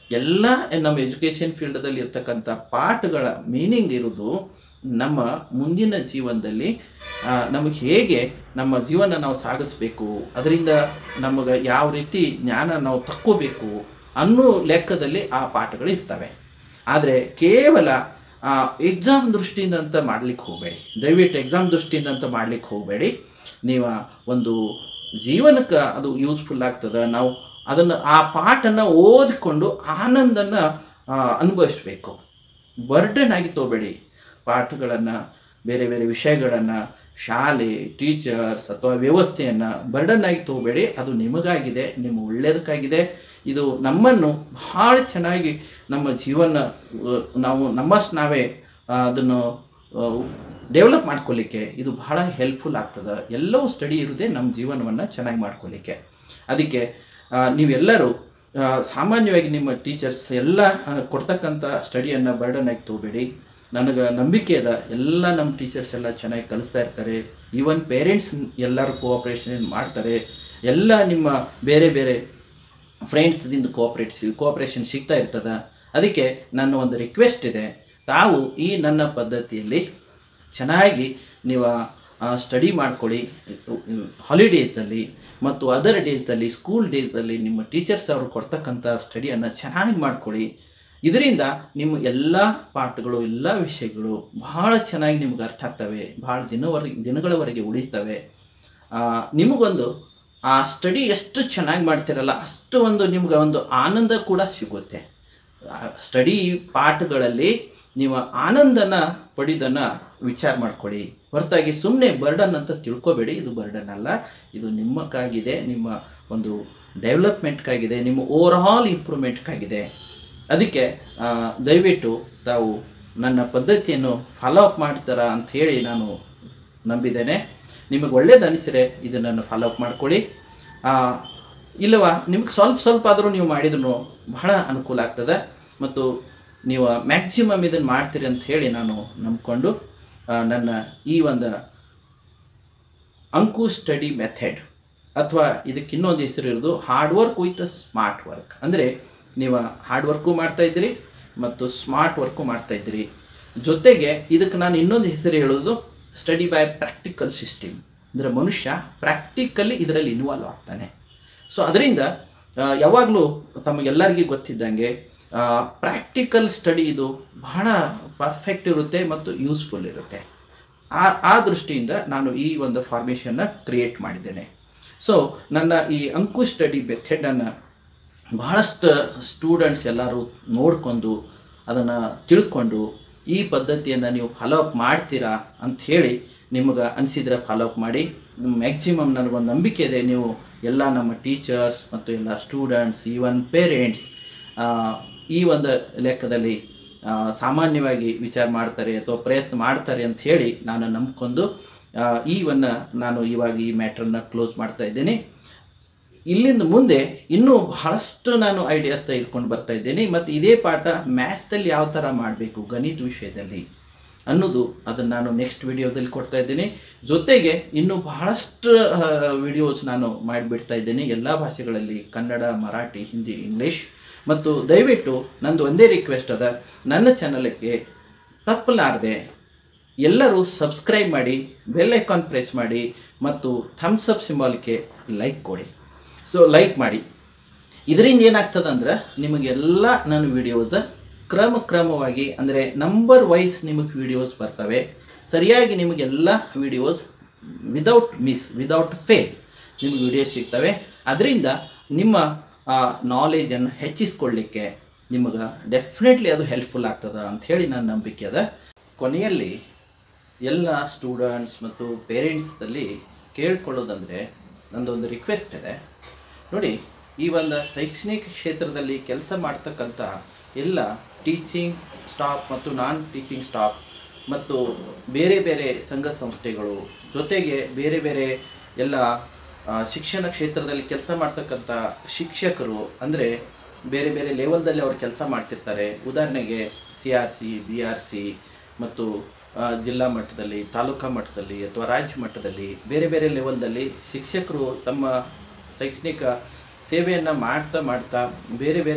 ಎಲ್ಲ ನಮ್ಮ ಎಜುಕೇಷನ್ ಫೀಲ್ಡಲ್ಲಿ ಇರ್ತಕ್ಕಂಥ ಪಾಠಗಳ ಮೀನಿಂಗ್ ಇರೋದು ನಮ್ಮ ಮುಂದಿನ ಜೀವನದಲ್ಲಿ ಆ, ನಮಗೆ ಹೇಗೆ ನಮ್ಮ ಜೀವನ ನಾವು ಸಾಗಿಸ್ಬೇಕು ಅದರಿಂದ ನಮಗೆ ಯಾವ ರೀತಿ ಜ್ಞಾನ ನಾವು ತಕ್ಕೋಬೇಕು ಅನ್ನೋ ಲೆಕ್ಕದಲ್ಲಿ ಆ ಪಾಠಗಳು ಇರ್ತವೆ ಆದರೆ ಕೇವಲ ಎಕ್ಸಾಮ್ ದೃಷ್ಟಿಯಿಂದ ಅಂತ ಮಾಡ್ಲಿಕ್ಕೆ ಹೋಗಬೇಡಿ ದಯವಿಟ್ಟು ಎಕ್ಸಾಮ್ ದೃಷ್ಟಿಯಿಂದ ಅಂತ ಮಾಡ್ಲಿಕ್ಕೆ ಹೋಗಬೇಡಿ ನೀವು ಒಂದು ಜೀವನಕ್ಕೆ ಅದು ಯೂಸ್ಫುಲ್ ಆಗ್ತದೆ ನಾವು ಅದನ್ನು ಆ ಪಾಠನ ಓದಿಕೊಂಡು ಆನಂದನ ಅನುಭವಿಸ್ಬೇಕು ಬರ್ಡನ್ ಆಗಿ ತಗೋಬೇಡಿ ಪಾಠಗಳನ್ನು ಬೇರೆ ಬೇರೆ ವಿಷಯಗಳನ್ನು ಶಾಲೆ ಟೀಚರ್ಸ್ ಅಥವಾ ವ್ಯವಸ್ಥೆಯನ್ನು ಬರ್ಡನ್ ಆಗಿ ತಗೋಬೇಡಿ ಅದು ನಿಮಗಾಗಿದೆ ನಿಮ್ಮ ಒಳ್ಳೆಯದಕ್ಕಾಗಿದೆ ಇದು ನಮ್ಮನ್ನು ಭಾಳ ಚೆನ್ನಾಗಿ ನಮ್ಮ ಜೀವನ ಆ, ನಾವು ನಮ್ಮಷ್ಟು ನಾವೇ ಆ, ಅದನ್ನು ಡೆವಲಪ್ ಮಾಡ್ಕೊಳ್ಳಿಕ್ಕೆ ಇದು ಬಹಳ ಹೆಲ್ಪ್ಫುಲ್ ಆಗ್ತದೆ ಎಲ್ಲವೂ ಸ್ಟಡಿ ಇರೋದೇ ನಮ್ಮ ಜೀವನವನ್ನು ಚೆನ್ನಾಗಿ ಮಾಡ್ಕೊಳ್ಳಿಕ್ಕೆ ಅದಕ್ಕೆ ಆ, ನೀವೆಲ್ಲರೂ ಆ, ಸಾಮಾನ್ಯವಾಗಿ ನಿಮ್ಮ ಟೀಚರ್ಸ್ ಎಲ್ಲ ಆ, ಕೊಡ್ತಕ್ಕಂಥ ಸ್ಟಡಿಯನ್ನು ಬರ್ಡನ್ ಆಗಿ ತಗೋಬೇಡಿ ನನಗೆ ನಂಬಿಕೆ ಅದ ಎಲ್ಲ ನಮ್ಮ ಟೀಚರ್ಸ್ ಎಲ್ಲ ಚೆನ್ನಾಗಿ ಕಲಿಸ್ತಾ ಇರ್ತಾರೆ ಈವನ್ ಪೇರೆಂಟ್ಸ್ ಎಲ್ಲರೂ ಕೋಆಪ್ರೇಷನ್ ಮಾಡ್ತಾರೆ ಎಲ್ಲ ನಿಮ್ಮ ಬೇರೆ ಬೇರೆ ಫ್ರೆಂಡ್ಸ್ದಿಂದ ಕೋಆಪ್ರೇಟ್ ಕೋಆಪ್ರೇಷನ್ ಸಿಗ್ತಾ ಇರ್ತದ ಅದಕ್ಕೆ ನನ್ನ ಒಂದು ರಿಕ್ವೆಸ್ಟ್ ಇದೆ ತಾವು ಈ ನನ್ನ ಪದ್ಧತಿಯಲ್ಲಿ ಚೆನ್ನಾಗಿ ನೀವು ಸ್ಟಡಿ ಮಾಡ್ಕೊಳ್ಳಿ ಹಾಲಿಡೇಸಲ್ಲಿ ಮತ್ತು ಅದರ್ ಡೇಸ್ದಲ್ಲಿ ಸ್ಕೂಲ್ ಡೇಸಲ್ಲಿ ನಿಮ್ಮ ಟೀಚರ್ಸ್ ಅವರು ಕೊಡ್ತಕ್ಕಂಥ ಸ್ಟಡಿಯನ್ನು ಚೆನ್ನಾಗಿ ಮಾಡ್ಕೊಳ್ಳಿ ಇದರಿಂದ ನಿಮ್ಮ ಎಲ್ಲ ಪಾಠಗಳು ಎಲ್ಲ ವಿಷಯಗಳು ಬಹಳ ಚೆನ್ನಾಗಿ ನಿಮ್ಗೆ ಅರ್ಥ ಆಗ್ತವೆ ಭಾಳ ದಿನವರೆಗೆ ದಿನಗಳವರೆಗೆ ಉಳಿತವೆ ಆ, ನಿಮಗೊಂದು ಆ ಸ್ಟಡಿ ಎಷ್ಟು ಚೆನ್ನಾಗಿ ಮಾಡ್ತಿರಲ್ಲ ಅಷ್ಟು ಒಂದು ನಿಮ್ಗೆ ಒಂದು ಆನಂದ ಕೂಡ ಸಿಗುತ್ತೆ ಸ್ಟಡಿ ಪಾಠಗಳಲ್ಲಿ ನೀವು ಆನಂದನ ಪಡಿದನ್ನು ವಿಚಾರ ಮಾಡ್ಕೊಳ್ಳಿ ಹೊರತಾಗಿ ಸುಮ್ಮನೆ ಬರ್ಡನ್ ಅಂತ ತಿಳ್ಕೊಬೇಡಿ ಇದು ಬರ್ಡನ್ ಅಲ್ಲ ಇದು ನಿಮ್ಮಕ್ಕಾಗಿದೆ ನಿಮ್ಮ ಒಂದು ಡೆವಲಪ್ಮೆಂಟ್ಗಾಗಿದೆ ನಿಮ್ಮ ಓವರ್ಆಲ್ ಇಂಪ್ರೂವ್ಮೆಂಟ್ಗಾಗಿದೆ ಅದಕ್ಕೆ ಆ, ದಯವಿಟ್ಟು ತಾವು ನನ್ನ ಪದ್ಧತಿಯನ್ನು ಫಾಲೋ ಅಪ್ ಮಾಡ್ತಾರಾ ಅಂತ ಹೇಳಿ ನಾನು ನಂಬಿದ್ದೇನೆ ನಿಮಗೆ ಒಳ್ಳೇದು ಅನಿಸಿದ್ರೆ ಇದನ್ನು ಫಾಲೋ ಅಪ್ ಮಾಡ್ಕೊಳ್ಳಿ ಆ, ಇಲ್ಲವಾ ನಿಮ್ಗೆ ಸ್ವಲ್ಪ ಸ್ವಲ್ಪ ಆದರೂ ನೀವು ಮಾಡಿದ್ರು ಬಹಳ ಅನುಕೂಲ ಆಗ್ತದೆ ಮತ್ತು ನೀವು ಮ್ಯಾಕ್ಸಿಮಮ್ ಇದನ್ನು ಮಾಡ್ತೀರಿ ಅಂತ ಹೇಳಿ ನಾನು ನಂಬ್ಕೊಂಡು ಆ, ನನ್ನ ಈ ಒಂದು ಅಂಕು ಸ್ಟಡಿ ಮೆಥಡ್ ಅಥವಾ ಇದಕ್ಕೆ ಇನ್ನೊಂದು ಹೆಸರು ಇರೋದು hard work with smart work ಅಂದರೆ ನೀವು ಹಾರ್ಡ್ ವರ್ಕು ಮಾಡ್ತಾಯಿದ್ದೀರಿ ಮತ್ತು ಸ್ಮಾರ್ಟ್ ವರ್ಕು ಮಾಡ್ತಾಯಿದ್ದೀರಿ ಜೊತೆಗೆ ಇದಕ್ಕೆ ನಾನು ಇನ್ನೊಂದು ಹೆಸರು ಹೇಳೋದು ಸ್ಟಡಿ ಬೈ ಪ್ರಾಕ್ಟಿಕಲ್ ಸಿಸ್ಟಮ್ ಅಂದರೆ ಮನುಷ್ಯ ಪ್ರಾಕ್ಟಿಕಲಿ ಇದರಲ್ಲಿ ಇನ್ವಾಲ್ವ್ ಆಗ್ತಾನೆ ಸೊ ಅದರಿಂದ ಯಾವಾಗಲೂ ತಮಗೆಲ್ಲರಿಗೂ ಗೊತ್ತಿದ್ದಂಗೆ ಪ್ರಾಕ್ಟಿಕಲ್ ಸ್ಟಡಿ ಇದು ಬಹಳ ಪರ್ಫೆಕ್ಟ್ ಇರುತ್ತೆ ಮತ್ತು ಯೂಸ್ಫುಲ್ ಇರುತ್ತೆ ಆ ಆ ದೃಷ್ಟಿಯಿಂದ ನಾನು ಈ ಒಂದು ಫಾರ್ಮೇಷನ್ನ ಕ್ರಿಯೇಟ್ ಮಾಡಿದ್ದೇನೆ ಸೊ ನನ್ನ ಈ ಅಂಕು ಸ್ಟಡಿ ಮೆಥಡನ್ನು ಬಹಳಷ್ಟು ಸ್ಟೂಡೆಂಟ್ಸ್ ಎಲ್ಲರೂ ನೋಡ್ಕೊಂಡು ಅದನ್ನು ತಿಳ್ಕೊಂಡು ಈ ಪದ್ಧತಿಯನ್ನು ನೀವು ಫಾಲೋ ಅಪ್ ಮಾಡ್ತೀರಾ ಅಂತ ಹೇಳಿ ನಿಮಗೆ ಅನಿಸಿದ್ರೆ ಫಾಲೋ ಅಪ್ ಮಾಡಿ ಮ್ಯಾಕ್ಸಿಮಮ್ ನನಗೊಂದು ನಂಬಿಕೆ ಇದೆ ನೀವು ಎಲ್ಲ ನಮ್ಮ ಟೀಚರ್ಸ್ ಮತ್ತು ಎಲ್ಲ ಸ್ಟೂಡೆಂಟ್ಸ್ ಈವನ್ ಪೇರೆಂಟ್ಸ್ ಈ ಒಂದು ಲೆಕ್ಕದಲ್ಲಿ ಆ, ಸಾಮಾನ್ಯವಾಗಿ ವಿಚಾರ ಮಾಡ್ತಾರೆ ಅಥವಾ ಪ್ರಯತ್ನ ಮಾಡ್ತಾರೆ ಅಂತ ಹೇಳಿ ನಾನು ನಂಬ್ಕೊಂಡು ಆ, ಈ ವನ್ನ ನಾನು ಇವಾಗ ಈ ಮ್ಯಾಟ್ರನ್ನ ಕ್ಲೋಸ್ ಮಾಡ್ತಾ ಇದ್ದೀನಿ ಇಲ್ಲಿಂದ ಮುಂದೆ ಇನ್ನೂ ಬಹಳಷ್ಟು ನಾನು ಐಡಿಯಾಸ್ ತೆಗೆದುಕೊಂಡು ಬರ್ತಾ ಇದ್ದೀನಿ ಮತ್ತು ಇದೇ ಪಾಠ ಮ್ಯಾಥ್ಸ್ದಲ್ಲಿ ಯಾವ ಥರ ಮಾಡಬೇಕು ಗಣಿತ ವಿಷಯದಲ್ಲಿ ಅನ್ನೋದು ಅದನ್ನು ನಾನು ನೆಕ್ಸ್ಟ್ ವಿಡಿಯೋದಲ್ಲಿ ಕೊಡ್ತಾ ಇದ್ದೀನಿ ಜೊತೆಗೆ ಇನ್ನೂ ಬಹಳಷ್ಟು ವಿಡಿಯೋಸ್ ನಾನು ಮಾಡಿಬಿಡ್ತಾ ಇದ್ದೀನಿ ಎಲ್ಲ ಭಾಷೆಗಳಲ್ಲಿ ಕನ್ನಡ ಮರಾಠಿ ಹಿಂದಿ ಇಂಗ್ಲೀಷ್ ಮತ್ತು ದಯವಿಟ್ಟು ನಂದು ಒಂದೇ ರಿಕ್ವೆಸ್ಟ್ ಅದ ನನ್ನ ಚಾನಲ್ಗೆ ತಪ್ಪಲಾರದೆ ಎಲ್ಲರೂ ಸಬ್ಸ್ಕ್ರೈಬ್ ಮಾಡಿ ಬೆಲ್ ಐಕಾನ್ ಪ್ರೆಸ್ ಮಾಡಿ ಮತ್ತು ಥಮ್ಸ್ ಅಪ್ ಸಿಂಬಾಲ್ಗೆ ಲೈಕ್ ಕೊಡಿ ಸೊ ಲೈಕ್ ಮಾಡಿ ಇದರಿಂದ ಏನಾಗ್ತದೆ ಅಂದ್ರೆ ನಿಮಗೆಲ್ಲ ನನ್ನ ವಿಡಿಯೋಸ ಕ್ರಮ ಕ್ರಮವಾಗಿ ಅಂದರೆ ನಂಬರ್ ವೈಸ್ ನಿಮಗೆ ವಿಡಿಯೋಸ್ ಬರ್ತವೆ ಸರಿಯಾಗಿ ನಿಮಗೆಲ್ಲ videos without miss without fail ನಿಮಗೆ ವಿಡಿಯೋಸ್ ಸಿಗ್ತವೆ ಅದರಿಂದ ನಿಮ್ಮ ನಾಲೆಜನ್ನು ಹೆಚ್ಚಿಸ್ಕೊಳ್ಳಿಕ್ಕೆ ನಿಮಗೆ ಡೆಫಿನೆಟ್ಲಿ ಅದು ಹೆಲ್ಪ್ಫುಲ್ ಆಗ್ತದೆ ಅಂಥೇಳಿ ನನ್ನ ನಂಬಿಕೆ ಅದ ಕೊನೆಯಲ್ಲಿ ಎಲ್ಲ ಸ್ಟೂಡೆಂಟ್ಸ್ ಮತ್ತು ಪೇರೆಂಟ್ಸಲ್ಲಿ ಕೇಳ್ಕೊಳ್ಳೋದಂದರೆ ನಂದೊಂದು ರಿಕ್ವೆಸ್ಟ್ ಇದೆ ನೋಡಿ ಈ ಒಂದು ಶೈಕ್ಷಣಿಕ ಕ್ಷೇತ್ರದಲ್ಲಿ ಕೆಲಸ ಮಾಡ್ತಕ್ಕಂಥ ಎಲ್ಲ ಟೀಚಿಂಗ್ ಸ್ಟಾಫ್ ಮತ್ತು ನಾನ್ ಟೀಚಿಂಗ್ ಸ್ಟಾಫ್ ಮತ್ತು ಬೇರೆ ಬೇರೆ ಸಂಘ ಸಂಸ್ಥೆಗಳು ಜೊತೆಗೆ ಬೇರೆ ಬೇರೆ ಎಲ್ಲ ಆ, ಶಿಕ್ಷಣ ಕ್ಷೇತ್ರದಲ್ಲಿ ಕೆಲಸ ಮಾಡ್ತಕ್ಕಂಥ ಶಿಕ್ಷಕರು ಅಂದರೆ ಬೇರೆ ಬೇರೆ ಲೆವೆಲ್ದಲ್ಲಿ ಅವರು ಕೆಲಸ ಮಾಡ್ತಿರ್ತಾರೆ ಉದಾಹರಣೆಗೆ C R C B R C ಮತ್ತು ಆ, ಜಿಲ್ಲಾ ಮಟ್ಟದಲ್ಲಿ ತಾಲೂಕಾ ಮಟ್ಟದಲ್ಲಿ ಅಥವಾ ರಾಜ್ಯ ಮಟ್ಟದಲ್ಲಿ ಬೇರೆ ಬೇರೆ ಲೆವೆಲ್ದಲ್ಲಿ ಶಿಕ್ಷಕರು ತಮ್ಮ ಶೈಕ್ಷಣಿಕ ಸೇವೆಯನ್ನು ಮಾಡ್ತಾ ಮಾಡ್ತಾ ಬೇರೆ ಬೇರೆ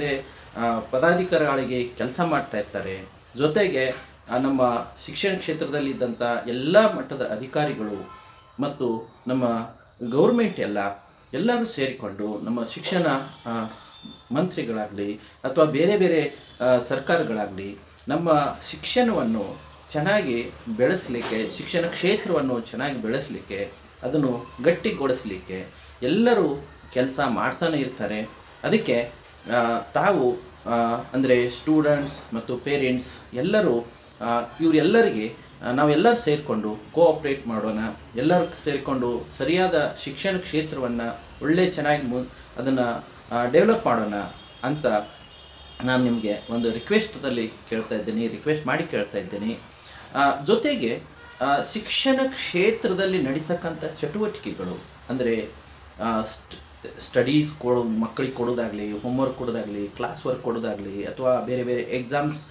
ಆ, ಪದಾಧಿಕಾರಿಗಳಿಗೆ ಕೆಲಸ ಮಾಡ್ತಾ ಇರ್ತಾರೆ ಜೊತೆಗೆ ಆ, ನಮ್ಮ ಶಿಕ್ಷಣ ಕ್ಷೇತ್ರದಲ್ಲಿದ್ದಂಥ ಎಲ್ಲ ಮಟ್ಟದ ಅಧಿಕಾರಿಗಳು ಮತ್ತು ನಮ್ಮ ಗೌರ್ಮೆಂಟ್ ಎಲ್ಲ ಎಲ್ಲರೂ ಸೇರಿಕೊಂಡು ನಮ್ಮ ಶಿಕ್ಷಣ ಆ, ಮಂತ್ರಿಗಳಾಗಲಿ ಅಥವಾ ಬೇರೆ ಬೇರೆ ಆ, ಸರ್ಕಾರಗಳಾಗಲಿ ನಮ್ಮ ಶಿಕ್ಷಣವನ್ನು ಚೆನ್ನಾಗಿ ಬೆಳೆಸಲಿಕ್ಕೆ ಶಿಕ್ಷಣ ಕ್ಷೇತ್ರವನ್ನು ಚೆನ್ನಾಗಿ ಬೆಳೆಸಲಿಕ್ಕೆ ಅದನ್ನು ಗಟ್ಟಿಗೊಳಿಸಲಿಕ್ಕೆ ಎಲ್ಲರೂ ಕೆಲಸ ಮಾಡ್ತಾನೆ ಇರ್ತಾರೆ ಅದಕ್ಕೆ ಆ, ತಾವು ಅಂದರೆ ಸ್ಟೂಡೆಂಟ್ಸ್ ಮತ್ತು ಪೇರೆಂಟ್ಸ್ ಎಲ್ಲರೂ ಆ, ಇವರೆಲ್ಲರಿಗೆ ಆ, ನಾವೆಲ್ಲರೂ ಸೇರಿಕೊಂಡು ಕೋಆಪ್ರೇಟ್ ಮಾಡೋಣ ಎಲ್ಲರೂ ಸೇರಿಕೊಂಡು ಸರಿಯಾದ ಶಿಕ್ಷಣ ಕ್ಷೇತ್ರವನ್ನು ಒಳ್ಳೆ ಚೆನ್ನಾಗಿ ಮು ಅದನ್ನು ಡೆವಲಪ್ ಮಾಡೋಣ ಅಂತ ನಾನು ನಿಮಗೆ ಒಂದು ರಿಕ್ವೆಸ್ಟದಲ್ಲಿ ಕೇಳ್ತಾ ಇದ್ದೀನಿ ರಿಕ್ವೆಸ್ಟ್ ಮಾಡಿ ಕೇಳ್ತಾ ಇದ್ದೀನಿ ಆ, ಜೊತೆಗೆ ಆ, ಶಿಕ್ಷಣ ಕ್ಷೇತ್ರದಲ್ಲಿ ನಡೀತಕ್ಕಂಥ ಚಟುವಟಿಕೆಗಳು ಅಂದರೆ ಸ್ಟಡೀಸ್ ಕೊಡೋ ಮಕ್ಕಳಿಗೆ ಕೊಡೋದಾಗಲಿ ಹೋಮ್ವರ್ಕ್ ಕೊಡೋದಾಗಲಿ ಕ್ಲಾಸ್ ವರ್ಕ್ ಕೊಡೋದಾಗಲಿ ಅಥವಾ ಬೇರೆ ಬೇರೆ ಎಕ್ಸಾಮ್ಸ್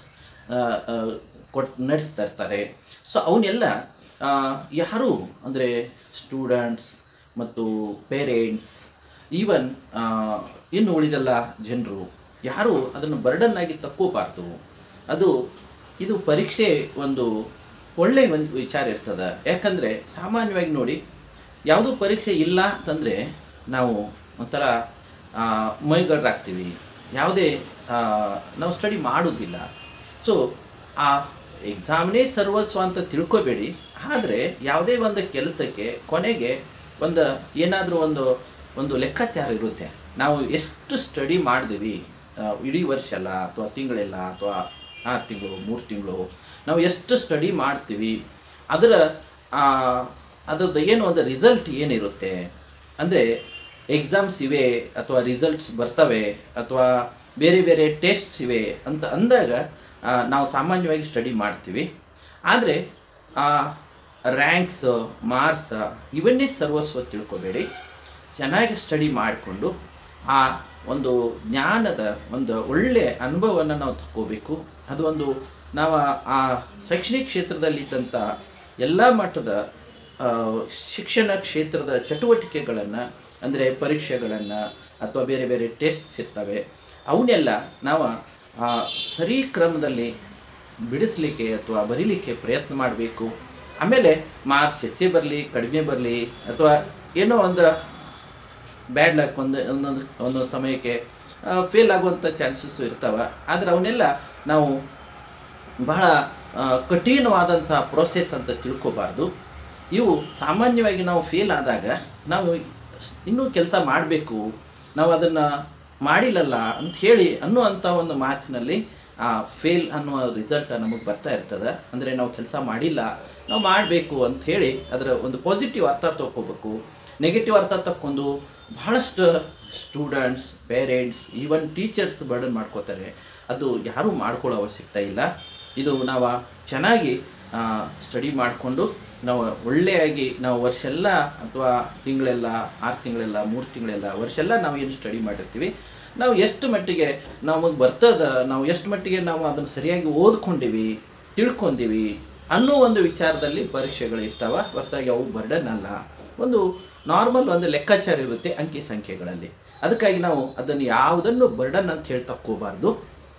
ಕೊಟ್ ನಡೆಸ್ತಾ ಇರ್ತಾರೆ ಸೊ ಅವನ್ನೆಲ್ಲ ಯಾರು ಅಂದರೆ ಸ್ಟೂಡೆಂಟ್ಸ್ ಮತ್ತು ಪೇರೆಂಟ್ಸ್ ಈವನ್ ಇನ್ನು ಉಳಿದೆಲ್ಲ ಜನರು ಯಾರು ಅದನ್ನು ಬರ್ಡನ್ ಆಗಿ ತಕ್ಕೋಬಾರ್ದು ಅದು ಇದು ಪರೀಕ್ಷೆ ಒಂದು ಒಳ್ಳೆಯ ಒಂದು ವಿಚಾರ ಇರ್ತದೆ ಯಾಕಂದರೆ ಸಾಮಾನ್ಯವಾಗಿ ನೋಡಿ ಯಾವುದೂ ಪರೀಕ್ಷೆ ಇಲ್ಲ ಅಂತಂದರೆ ನಾವು ಒಂಥರ ಆ, ಮೈಗಳ್ರಾಗ್ತೀವಿ ಯಾವುದೇ ಆ, ನಾವು ಸ್ಟಡಿ ಮಾಡೋದಿಲ್ಲ ಸೊ ಆ ಎಕ್ಸಾಮ್ನೇ ಸರ್ವಸ್ವ ಅಂತ ತಿಳ್ಕೊಬೇಡಿ ಆದರೆ ಯಾವುದೇ ಒಂದು ಕೆಲಸಕ್ಕೆ ಕೊನೆಗೆ ಒಂದು ಏನಾದರೂ ಒಂದು ಒಂದು ಲೆಕ್ಕಾಚಾರ ಇರುತ್ತೆ ನಾವು ಎಷ್ಟು ಸ್ಟಡಿ ಮಾಡಿದ್ವಿ ಆ, ಇಡೀ ವರ್ಷ ಅಲ್ಲ ಅಥವಾ ತಿಂಗಳಿಲ್ಲ ಅಥವಾ ಆರು ತಿಂಗಳು ಮೂರು ತಿಂಗಳು ನಾವು ಎಷ್ಟು ಸ್ಟಡಿ ಮಾಡ್ತೀವಿ ಅದರ ಆ, ಅದರದ್ದು ಏನು ಒಂದು ರಿಸಲ್ಟ್ ಏನಿರುತ್ತೆ ಅಂದರೆ ಎಕ್ಸಾಮ್ಸ್ ಇವೆ ಅಥವಾ ರಿಸಲ್ಟ್ಸ್ ಬರ್ತವೆ ಅಥವಾ ಬೇರೆ ಬೇರೆ ಟೆಸ್ಟ್ಸ್ ಇವೆ ಅಂತ ಅಂದಾಗ ಆ, ನಾವು ಸಾಮಾನ್ಯವಾಗಿ ಸ್ಟಡಿ ಮಾಡ್ತೀವಿ ಆದರೆ ರ್ಯಾಂಕ್ಸ್ ಮಾರ್ಕ್ಸ್ ಇವನ್ನೇ ಸರ್ವಸ್ವ ತಿಳ್ಕೊಬೇಡಿ ಚೆನ್ನಾಗಿ ಸ್ಟಡಿ ಮಾಡಿಕೊಂಡು ಆ ಒಂದು ಜ್ಞಾನದ ಒಂದು ಒಳ್ಳೆಯ ಅನುಭವವನ್ನು ನಾವು ತಗೋಬೇಕು ಅದು ಒಂದು ನಾವು ಆ ಶೈಕ್ಷಣಿಕ ಕ್ಷೇತ್ರದಲ್ಲಿದ್ದಂಥ ಎಲ್ಲ ಮಟ್ಟದ ಆ, ಶಿಕ್ಷಣ ಕ್ಷೇತ್ರದ ಚಟುವಟಿಕೆಗಳನ್ನು ಅಂದರೆ ಪರೀಕ್ಷೆಗಳನ್ನು ಅಥವಾ ಬೇರೆ ಬೇರೆ ಟೆಸ್ಟ್ಸ್ ಇರ್ತವೆ ಅವನ್ನೆಲ್ಲ ನಾವು ಆ, ಸರಿ ಕ್ರಮದಲ್ಲಿ ಬಿಡಿಸ್ಲಿಕ್ಕೆ ಅಥವಾ ಬರೀಲಿಕ್ಕೆ ಪ್ರಯತ್ನ ಮಾಡಬೇಕು ಆಮೇಲೆ ಮಾರ್ಕ್ಸ್ ಹೆಚ್ಚೇ ಬರಲಿ ಕಡಿಮೆ ಬರಲಿ ಅಥವಾ ಏನೋ ಒಂದು ಬ್ಯಾಡ್ ಲಕ್ ಒಂದು ಒಂದೊಂದು ಒಂದೊಂದು ಸಮಯಕ್ಕೆ ಫೇಲ್ ಆಗುವಂಥ ಚಾನ್ಸಸ್ಸು ಇರ್ತಾವೆ ಆದರೆ ಅವನ್ನೆಲ್ಲ ನಾವು ಬಹಳ ಆ, ಕಠಿಣವಾದಂಥ ಪ್ರೋಸೆಸ್ ಅಂತ ತಿಳ್ಕೊಬಾರ್ದು ಇವು ಸಾಮಾನ್ಯವಾಗಿ ನಾವು ಫೇಲ್ ಆದಾಗ ನಾವು ಸ್- ಇನ್ನೂ ಕೆಲಸ ಮಾಡಬೇಕು ನಾವು ಅದನ್ನು ಮಾಡಿಲ್ಲಲ್ಲ ಅಂತ ಹೇಳಿ ಅನ್ನುವಂಥ ಒಂದು ಮಾತಿನಲ್ಲಿ ಆ ಫೇಲ್ ಅನ್ನುವ ರಿಸಲ್ಟ್ ನಮಗೆ ಬರ್ತಾ ಇರ್ತದೆ ಅಂದರೆ ನಾವು ಕೆಲಸ ಮಾಡಿಲ್ಲ ನಾವು ಮಾಡಬೇಕು ಅಂತ ಹೇಳಿ ಅದರ ಒಂದು ಪಾಸಿಟಿವ್ ಅರ್ಥ ತಗೋಬೇಕು ನೆಗೆಟಿವ್ ಅರ್ಥ ತಕ್ಕೊಂಡು ಬಹಳಷ್ಟು students parents even teachers burden ಮಾಡ್ಕೋತಾರೆ ಅದು ಯಾರೂ ಮಾಡ್ಕೊಳ್ಳೋ ಅವಶ್ಯಕತೆ ಇಲ್ಲ ಇದು ನಾವು ಚೆನ್ನಾಗಿ ಸ್ಟಡಿ ಮಾಡಿಕೊಂಡು ನಾವು ಒಳ್ಳೆಯಾಗಿ ನಾವು ವರ್ಷ ಎಲ್ಲ ಅಥವಾ ತಿಂಗಳೆಲ್ಲ ಆರು ತಿಂಗಳೆಲ್ಲ ಮೂರು ತಿಂಗಳೆಲ್ಲ ವರ್ಷ ಎಲ್ಲ ನಾವು ಏನು ಸ್ಟಡಿ ಮಾಡಿರ್ತೀವಿ ನಾವು ಎಷ್ಟು ಮಟ್ಟಿಗೆ ನಮಗೆ ಬರ್ತದ ನಾವು ಎಷ್ಟು ಮಟ್ಟಿಗೆ ನಾವು ಅದನ್ನು ಸರಿಯಾಗಿ ಓದ್ಕೊಂಡಿವಿ ತಿಳ್ಕೊಂಡಿವಿ ಅನ್ನೋ ಒಂದು ವಿಚಾರದಲ್ಲಿ ಪರೀಕ್ಷೆಗಳು ಇರ್ತಾವ ಹೊರತಾಗಿ ಅವು ಬರ್ಡನ್ ಅಲ್ಲ ಒಂದು ನಾರ್ಮಲ್ ಒಂದು ಲೆಕ್ಕಾಚಾರ ಇರುತ್ತೆ ಅಂಕಿ ಸಂಖ್ಯೆಗಳಲ್ಲಿ ಅದಕ್ಕಾಗಿ ನಾವು ಅದನ್ನು ಯಾವುದನ್ನು ಬರ್ಡನ್ ಅಂತ ಹೇಳಿ ತಕ್ಕೋಬಾರ್ದು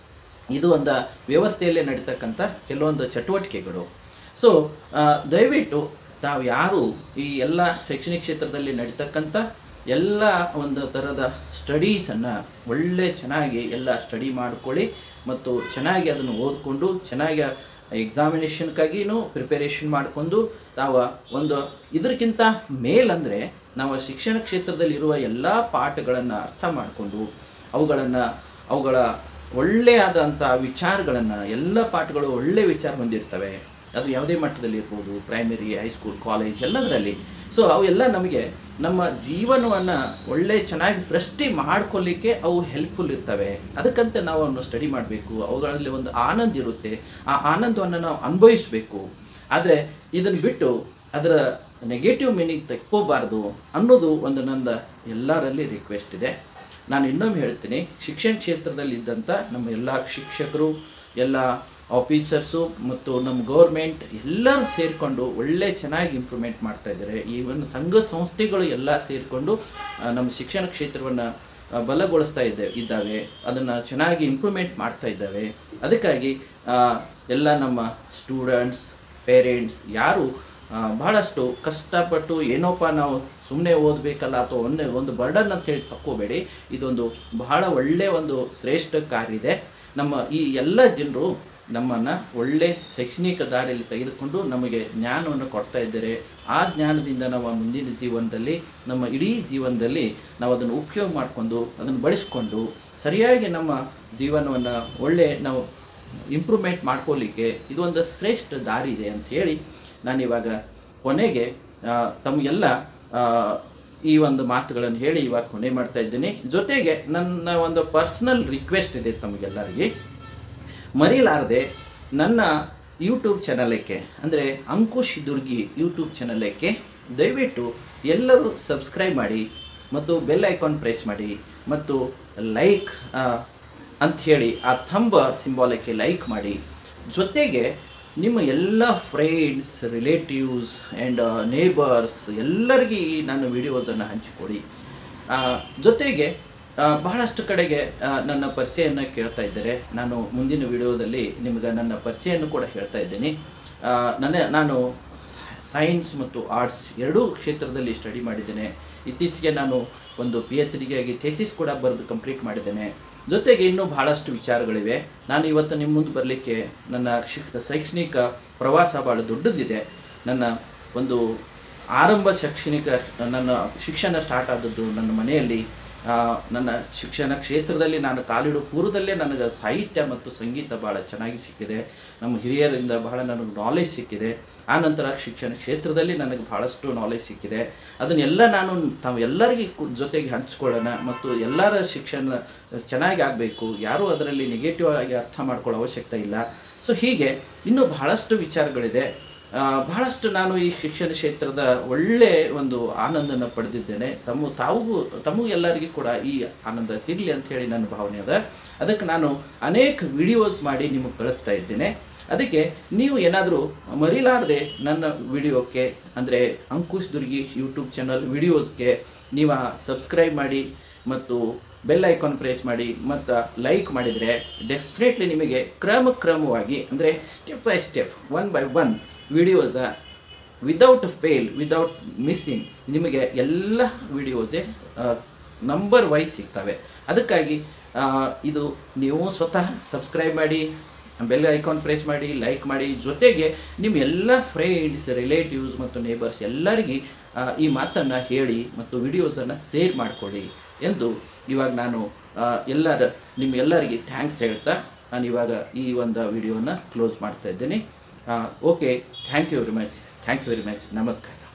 ಇದು ಒಂದು ವ್ಯವಸ್ಥೆಯಲ್ಲೇ ನಡೀತಕ್ಕಂಥ ಕೆಲವೊಂದು ಚಟುವಟಿಕೆಗಳು ಸೊ ದಯವಿಟ್ಟು ತಾವು ಯಾರು ಈ ಎಲ್ಲ ಶೈಕ್ಷಣಿಕ ಕ್ಷೇತ್ರದಲ್ಲಿ ನಡೀತಕ್ಕಂಥ ಎಲ್ಲ ಒಂದು ಥರದ ಸ್ಟಡೀಸನ್ನು ಒಳ್ಳೆ ಚೆನ್ನಾಗಿ ಎಲ್ಲ ಸ್ಟಡಿ ಮಾಡ್ಕೊಳ್ಳಿ ಮತ್ತು ಚೆನ್ನಾಗಿ ಅದನ್ನು ಓದಿಕೊಂಡು ಚೆನ್ನಾಗಿ ಎಕ್ಸಾಮಿನೇಷನ್ಗಾಗಿನೂ ಪ್ರಿಪರೇಷನ್ ಮಾಡಿಕೊಂಡು ತಾವು ಒಂದು ಇದಕ್ಕಿಂತ ಮೇಲಂದರೆ ನಾವು ಶಿಕ್ಷಣ ಕ್ಷೇತ್ರದಲ್ಲಿರುವ ಎಲ್ಲ ಪಾಠಗಳನ್ನು ಅರ್ಥ ಮಾಡಿಕೊಂಡು ಅವುಗಳನ್ನು ಅವುಗಳ ಒಳ್ಳೆಯಾದಂಥ ವಿಚಾರಗಳನ್ನು ಎಲ್ಲ ಪಾಠಗಳು ಒಳ್ಳೆಯ ವಿಚಾರ ಹೊಂದಿರ್ತವೆ ಅದು ಯಾವುದೇ ಮಟ್ಟದಲ್ಲಿ ಇರ್ಬೋದು ಪ್ರೈಮರಿ ಹೈಸ್ಕೂಲ್ ಕಾಲೇಜ್ ಎಲ್ಲದರಲ್ಲಿ ಸೊ ಅವೆಲ್ಲ ನಮಗೆ ನಮ್ಮ ಜೀವನವನ್ನು ಒಳ್ಳೆ ಚೆನ್ನಾಗಿ ಸೃಷ್ಟಿ ಮಾಡ್ಕೊಳ್ಳಿಕ್ಕೆ ಅವು ಹೆಲ್ಪ್ಫುಲ್ ಇರ್ತವೆ ಅದಕ್ಕಂತ ನಾವು ಅವನ್ನು ಸ್ಟಡಿ ಮಾಡಬೇಕು ಅವುಗಳಲ್ಲಿ ಒಂದು ಆನಂದ ಇರುತ್ತೆ ಆ ಆನಂದವನ್ನು ನಾವು ಅನುಭವಿಸಬೇಕು ಆದರೆ ಇದನ್ನು ಬಿಟ್ಟು ಅದರ ನೆಗೆಟಿವ್ ಮೀನಿಂಗ್ ತೆಕ್ಕೋಬಾರ್ದು ಅನ್ನೋದು ಒಂದು ನನ್ನ ಎಲ್ಲರಲ್ಲಿ ರಿಕ್ವೆಸ್ಟ್ ಇದೆ ನಾನು ಇನ್ನೊಮ್ಮೆ ಹೇಳ್ತೀನಿ ಶಿಕ್ಷಣ ಕ್ಷೇತ್ರದಲ್ಲಿ ಇದ್ದಂಥ ನಮ್ಮ ಎಲ್ಲ ಶಿಕ್ಷಕರು ಎಲ್ಲ ಆಫೀಸರ್ಸು ಮತ್ತು ನಮ್ಮ ಗೌರ್ಮೆಂಟ್ ಎಲ್ಲರೂ ಸೇರಿಕೊಂಡು ಒಳ್ಳೆ ಚೆನ್ನಾಗಿ ಇಂಪ್ರೂವ್ಮೆಂಟ್ ಮಾಡ್ತಾ ಇದ್ದಾರೆ ಈವನ್ ಸಂಘ ಸಂಸ್ಥೆಗಳು ಎಲ್ಲ ಸೇರಿಕೊಂಡು ನಮ್ಮ ಶಿಕ್ಷಣ ಕ್ಷೇತ್ರವನ್ನು ಆ, ಬಲಗೊಳಿಸ್ತಾ ಇದ್ದೆ ಇದ್ದಾವೆ ಅದನ್ನು ಚೆನ್ನಾಗಿ ಇಂಪ್ರೂವ್ಮೆಂಟ್ ಮಾಡ್ತಾ ಇದ್ದಾವೆ ಅದಕ್ಕಾಗಿ ಆ, ಎಲ್ಲ ನಮ್ಮ ಸ್ಟೂಡೆಂಟ್ಸ್ ಪೇರೆಂಟ್ಸ್ ಯಾರು ಆ, ಬಹಳಷ್ಟು ಕಷ್ಟಪಟ್ಟು ಏನೋಪ್ಪ ನಾವು ಸುಮ್ಮನೆ ಓದಬೇಕಲ್ಲ ಅಥವಾ ಒಂದೇ ಒಂದು ಬರ್ಡನ್ ಅಂತ ಹೇಳಿ ತಕ್ಕೋಬೇಡಿ ಇದೊಂದು ಬಹಳ ಒಳ್ಳೆಯ ಒಂದು ಶ್ರೇಷ್ಠ ಕಾರ್ಯ ಇದೆ ನಮ್ಮ ಈ ಎಲ್ಲ ಜನರು ನಮ್ಮನ್ನು ಒಳ್ಳೆ ಶೈಕ್ಷಣಿಕ ದಾರಿಯಲ್ಲಿ ತೆಗೆದುಕೊಂಡು ನಮಗೆ ಜ್ಞಾನವನ್ನು ಕೊಡ್ತಾ ಇದ್ದಾರೆ ಆ ಜ್ಞಾನದಿಂದ ನಾವು ಮುಂದಿನ ಜೀವನದಲ್ಲಿ ನಮ್ಮ ಇಡೀ ಜೀವನದಲ್ಲಿ ನಾವು ಅದನ್ನು ಉಪಯೋಗ ಮಾಡಿಕೊಂಡು ಅದನ್ನು ಬಳಸ್ಕೊಂಡು ಸರಿಯಾಗಿ ನಮ್ಮ ಜೀವನವನ್ನು ಒಳ್ಳೆ ನಾವು ಇಂಪ್ರೂವ್ಮೆಂಟ್ ಮಾಡ್ಕೊಳ್ಳಿಕ್ಕೆ ಇದೊಂದು ಶ್ರೇಷ್ಠ ದಾರಿ ಇದೆ ಅಂತ ಹೇಳಿ ನಾನಿವಾಗ ಕೊನೆಗೆ ಆ, ತಮಗೆಲ್ಲ ಆ, ಈ ಒಂದು ಮಾತುಗಳನ್ನು ಹೇಳಿ ಇವಾಗ ಕೊನೆ ಮಾಡ್ತಾ ಇದ್ದೀನಿ ಜೊತೆಗೆ ನನ್ನ ಒಂದು ಪರ್ಸ್ನಲ್ ರಿಕ್ವೆಸ್ಟ್ ಇದೆ ತಮಗೆಲ್ಲರಿಗೆ ಮರಿಲಾರದೆ ನನ್ನ ಯೂಟ್ಯೂಬ್ ಚಾನಲಕ್ಕೆ ಅಂದರೆ ಅಂಕುಶ್ ದುರ್ಗಿ ಯೂಟ್ಯೂಬ್ ಚಾನಲಕ್ಕೆ ದಯವಿಟ್ಟು ಎಲ್ಲರೂ ಸಬ್ಸ್ಕ್ರೈಬ್ ಮಾಡಿ ಮತ್ತು ಬೆಲ್ ಐಕಾನ್ ಪ್ರೆಸ್ ಮಾಡಿ ಮತ್ತು ಲೈಕ್ ಅಂಥೇಳಿ ಆ ಥಂಬ ಸಿಂಬಾಲಕ್ಕೆ ಲೈಕ್ ಮಾಡಿ ಜೊತೆಗೆ ನಿಮ್ಮ ಎಲ್ಲ ಫ್ರೆಂಡ್ಸ್ ರಿಲೇಟಿವ್ಸ್ ಆ್ಯಂಡ್ ನೇಬರ್ಸ್ ಎಲ್ಲರಿಗೂ ಈ ನನ್ನ ವಿಡಿಯೋಸನ್ನು ಹಂಚಿಕೊಡಿ ಆ, ಜೊತೆಗೆ ಆ, ಬಹಳಷ್ಟು ಕಡೆಗೆ ಆ, ನನ್ನ ಪರಿಚಯನ ಕೇಳ್ತಾ ಇದ್ದಾರೆ ನಾನು ಮುಂದಿನ ವಿಡಿಯೋದಲ್ಲಿ ನಿಮಗೆ ನನ್ನ ಪರಿಚಯವನ್ನು ಕೂಡ ಹೇಳ್ತಾ ಇದ್ದೀನಿ ಆ, ನನ್ನ ನಾನು ಸೈನ್ಸ್ ಮತ್ತು ಆರ್ಟ್ಸ್ ಎರಡೂ ಕ್ಷೇತ್ರದಲ್ಲಿ ಸ್ಟಡಿ ಮಾಡಿದ್ದೇನೆ ಇತ್ತೀಚೆಗೆ ನಾನು ಒಂದು ಪಿ ಎಚ್ ಡಿಗಾಗಿ ಥೇಸಿಸ್ ಕೂಡ ಬರೆದು ಕಂಪ್ಲೀಟ್ ಮಾಡಿದ್ದೇನೆ ಜೊತೆಗೆ ಇನ್ನೂ ಬಹಳಷ್ಟು ವಿಚಾರಗಳಿವೆ ನಾನು ಇವತ್ತು ನಿಮ್ಮ ಮುಂದೆ ಬರಲಿಕ್ಕೆ ನನ್ನ ಶಿಕ್ ಶೈಕ್ಷಣಿಕ ಪ್ರವಾಸ ಭಾಳ ದೊಡ್ಡದಿದೆ ನನ್ನ ಒಂದು ಆರಂಭ ಶೈಕ್ಷಣಿಕ ನನ್ನ ಶಿಕ್ಷಣ ಸ್ಟಾರ್ಟ್ ಆದದ್ದು ನನ್ನ ಮನೆಯಲ್ಲಿ ಆ, ನನ್ನ ಶಿಕ್ಷಣ ಕ್ಷೇತ್ರದಲ್ಲಿ ನಾನು ಕಾಲಿಡೋ ಪೂರ್ವದಲ್ಲೇ ನನಗೆ ಸಾಹಿತ್ಯ ಮತ್ತು ಸಂಗೀತ ಭಾಳ ಚೆನ್ನಾಗಿ ಸಿಕ್ಕಿದೆ ನಮ್ಮ ಹಿರಿಯರಿಂದ ಬಹಳ ನನಗೆ ನಾಲೆಜ್ ಸಿಕ್ಕಿದೆ ಆ ನಂತರ ಶಿಕ್ಷಣ ಕ್ಷೇತ್ರದಲ್ಲಿ ನನಗೆ ಬಹಳಷ್ಟು ನಾಲೆಜ್ ಸಿಕ್ಕಿದೆ ಅದನ್ನೆಲ್ಲ ನಾನು ತಾವು ಎಲ್ಲರಿಗೂ ಕು- ಜೊತೆಗೆ ಹಂಚ್ಕೊಳ್ಳೋಣ ಮತ್ತು ಎಲ್ಲರ ಶಿಕ್ಷಣ ಚೆನ್ನಾಗಿ ಆಗಬೇಕು ಯಾರೂ ಅದರಲ್ಲಿ ನೆಗೆಟಿವ್ ಆಗಿ ಅರ್ಥ ಮಾಡ್ಕೊಳ್ಳೋ ಅವಶ್ಯಕತೆ ಇಲ್ಲ ಸೊ ಹೀಗೆ ಇನ್ನೂ ಬಹಳಷ್ಟು ವಿಚಾರಗಳಿದೆ ಆ, ಬಹಳಷ್ಟು ನಾನು ಈ ಶಿಕ್ಷಣ ಕ್ಷೇತ್ರದ ಒಳ್ಳೆ ಒಂದು ಆನಂದನ ಪಡೆದಿದ್ದೇನೆ ತಮ್ಮ ತಾವು ತಮಗೂ ಎಲ್ಲರಿಗೂ ಕೂಡ ಈ ಆನಂದ ಸಿಗಲಿ ಅಂತ ಹೇಳಿ ನನ್ನ ಭಾವನೆ ಅದ ಅದಕ್ಕೆ ನಾನು ಅನೇಕ ವಿಡಿಯೋಸ್ ಮಾಡಿ ನಿಮಗೆ ಕಳಿಸ್ತಾ ಇದ್ದೇನೆ ಅದಕ್ಕೆ ನೀವು ಏನಾದರೂ ಮರಿಲಾರದೆ ನನ್ನ ವಿಡಿಯೋಕ್ಕೆ ಅಂದರೆ ಅಂಕುಶ್ ದುರ್ಗಿ ಯೂಟ್ಯೂಬ್ ಚಾನಲ್ ವಿಡಿಯೋಸ್ಗೆ ನೀವು ಸಬ್ಸ್ಕ್ರೈಬ್ ಮಾಡಿ ಮತ್ತು ಬೆಲ್ ಐಕಾನ್ ಪ್ರೆಸ್ ಮಾಡಿ ಮತ್ತು ಲೈಕ್ ಮಾಡಿದರೆ ಡೆಫಿನೆಟ್ಲಿ ನಿಮಗೆ ಕ್ರಮ ಕ್ರಮವಾಗಿ ಅಂದರೆ step by step one by one videos without fail without missing ನಿಮಗೆ ಎಲ್ಲ ವಿಡಿಯೋಸೇ ನಂಬರ್ ವೈಸ್ ಸಿಗ್ತವೆ ಅದಕ್ಕಾಗಿ ಆ, ಇದು ನೀವು ಸ್ವತಃ ಸಬ್ಸ್ಕ್ರೈಬ್ ಮಾಡಿ ಬೆಲ್ ಐಕಾನ್ ಪ್ರೆಸ್ ಮಾಡಿ ಲೈಕ್ ಮಾಡಿ ಜೊತೆಗೆ ನಿಮ್ಮ ಎಲ್ಲ ಫ್ರೆಂಡ್ಸ್ ರಿಲೇಟಿವ್ಸ್ ಮತ್ತು ನೇಬರ್ಸ್ ಎಲ್ಲರಿಗೂ ಆ, ಈ ಮಾತನ್ನು ಹೇಳಿ ಮತ್ತು ವಿಡಿಯೋಸನ್ನು ಶೇರ್ ಮಾಡಿಕೊಳ್ಳಿ ಎಂದು ಇವಾಗ ನಾನು ಆ, ಎಲ್ಲರ ನಿಮ್ಮ ಎಲ್ಲರಿಗೆ ಥ್ಯಾಂಕ್ಸ್ ಹೇಳ್ತಾ ನಾನು ಇವಾಗ ಈ ಒಂದು ವಿಡಿಯೋನ ಕ್ಲೋಸ್ ಮಾಡ್ತಾ ಇದ್ದೀನಿ okay thank you very much thank you very much ನಮಸ್ಕಾರ